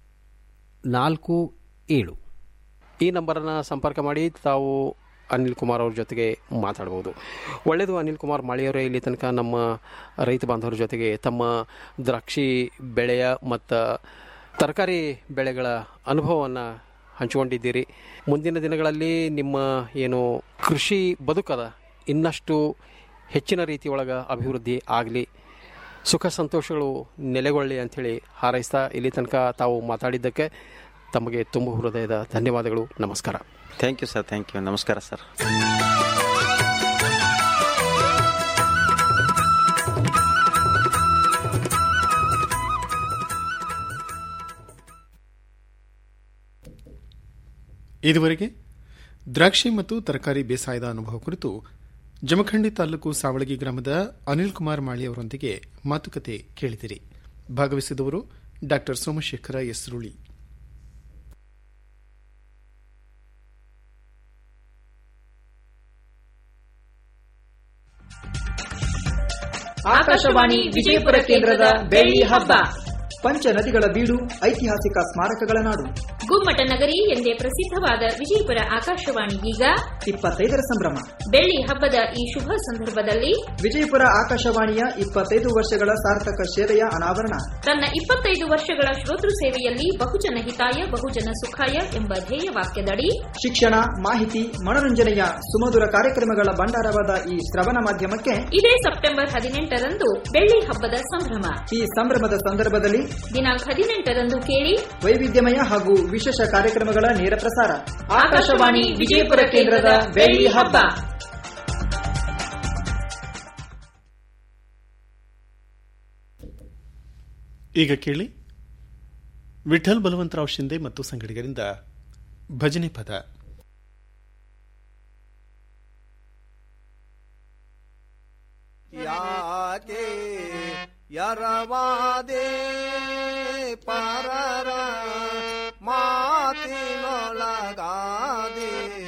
ನಾಲ್ಕು ಏಳು ಈ ನಂಬರನ್ನು ಸಂಪರ್ಕ ಮಾಡಿ ತಾವು ಅನಿಲ್ ಕುಮಾರ್ ಅವ್ರ ಜೊತೆಗೆ ಮಾತಾಡ್ಬೋದು ಒಳ್ಳೆಯದು ಅನಿಲ್ ಕುಮಾರ್ ಮಾಳಿಯವರೇ ಇಲ್ಲಿ ತನಕ ನಮ್ಮ ರೈತ ಬಾಂಧವರ ಜೊತೆಗೆ ತಮ್ಮ ದ್ರಾಕ್ಷಿ ಬೆಳೆಯ ಮತ್ತು ತರಕಾರಿ ಬೆಳೆಗಳ ಅನುಭವವನ್ನು ಹಂಚಿಕೊಂಡಿದ್ದೀರಿ ಮುಂದಿನ ದಿನಗಳಲ್ಲಿ ನಿಮ್ಮ ಏನು ಕೃಷಿ ಬದುಕದ ಇನ್ನಷ್ಟು ಹೆಚ್ಚಿನ ರೀತಿಯೊಳಗೆ ಅಭಿವೃದ್ಧಿ ಆಗಲಿ ಸುಖ ಸಂತೋಷಗಳು ನೆಲೆಗೊಳ್ಳಿ ಅಂಥೇಳಿ ಹಾರೈಸ್ತಾ ಇಲ್ಲಿ ತನಕ ತಾವು ಮಾತಾಡಿದ್ದಕ್ಕೆ ತಮಗೆ ತುಂಬ ಹೃದಯದ ಧನ್ಯವಾದಗಳು ನಮಸ್ಕಾರ thank you sir thank you ನಮಸ್ಕಾರ ಸರ್ ಇದುವರೆಗೆ ದ್ರಾಕ್ಷಿ ಮತ್ತು ತರಕಾರಿ ಬೇಸಾಯದ ಅನುಭವ ಕುರಿತು ಜಮಖಂಡಿ ತಾಲೂಕು ಸಾವಳಗಿ ಗ್ರಾಮದ ಅನಿಲ್ ಕುಮಾರ್ ಮಾಳಿ ಅವರೊಂದಿಗೆ ಮಾತುಕತೆ ಕೇಳಿದಿರಿ ಭಾಗವಹಿಸಿದವರು ಡಾ ಸೋಮಶೇಖರ ಯಸ್ರುಳಿ ಆಕಾಶವಾಣಿ ವಿಜಯಪುರ ಕೇಂದ್ರದ ಬೆಳ್ಳಿ ಹಬ್ಬ ಪಂಚ ನದಿಗಳ ಬೀಡು ಐತಿಹಾಸಿಕ ಸ್ಮಾರಕಗಳ ನಾಡು ಗುಮ್ಮಟ ನಗರಿ ಎಂದೇ ಪ್ರಸಿದ್ಧವಾದ ವಿಜಯಪುರ ಆಕಾಶವಾಣಿ ಈಗ ಇಪ್ಪತ್ತೈದರ ಸಂಭ್ರಮ ಬೆಳ್ಳಿ ಹಬ್ಬದ ಈ ಶುಭ ಸಂದರ್ಭದಲ್ಲಿ ವಿಜಯಪುರ ಆಕಾಶವಾಣಿಯ ಇಪ್ಪತ್ತೈದು ವರ್ಷಗಳ ಸಾರ್ಥಕ ಸೇವೆಯ ಅನಾವರಣ ತನ್ನ ಇಪ್ಪತ್ತೈದು ವರ್ಷಗಳ ಶ್ರೋತೃ ಸೇವೆಯಲ್ಲಿ ಬಹುಜನ ಹಿತಾಯ ಬಹುಜನ ಸುಖಾಯ ಎಂಬ ಧ್ಯೇಯ ವಾಕ್ಯದಡಿ ಶಿಕ್ಷಣ ಮಾಹಿತಿ ಮನರಂಜನೆಯ ಸುಮಧುರ ಕಾರ್ಯಕ್ರಮಗಳ ಭಂಡಾರವಾದ ಈ ಶ್ರವಣ ಮಾಧ್ಯಮಕ್ಕೆ ಇದೇ ಸೆಪ್ಟೆಂಬರ್ ಹದಿನೆಂಟರಂದು ಬೆಳ್ಳಿ ಹಬ್ಬದ ಸಂಭ್ರಮ ಈ ಸಂಭ್ರಮದ ಸಂದರ್ಭದಲ್ಲಿ ದಿನಾಂಕ ಹದಿನೆಂಟರಂದು ಕೇಳಿ ವೈವಿಧ್ಯಮಯ ಹಾಗೂ ವಿಶೇಷ ಕಾರ್ಯಕ್ರಮಗಳ ನೇರ ಪ್ರಸಾರ ಆಕಾಶವಾಣಿ ವಿಜಯಪುರ ಕೇಂದ್ರದ ಬೆಳ್ಳಿ ಹಬ್ಬ ಈಗ ಕೇಳಿ ವಿಠಲ್ ಬಲವಂತರಾವ್ ಶಿಂದೆ ಮತ್ತು ಸಂಗಡಿಗರಿಂದ ಭಜನೆ ಪದ ಯಾಕೆ ಯರವಾದೆ ಪರರ ಮಾತಿನೊಳಗಾದೆ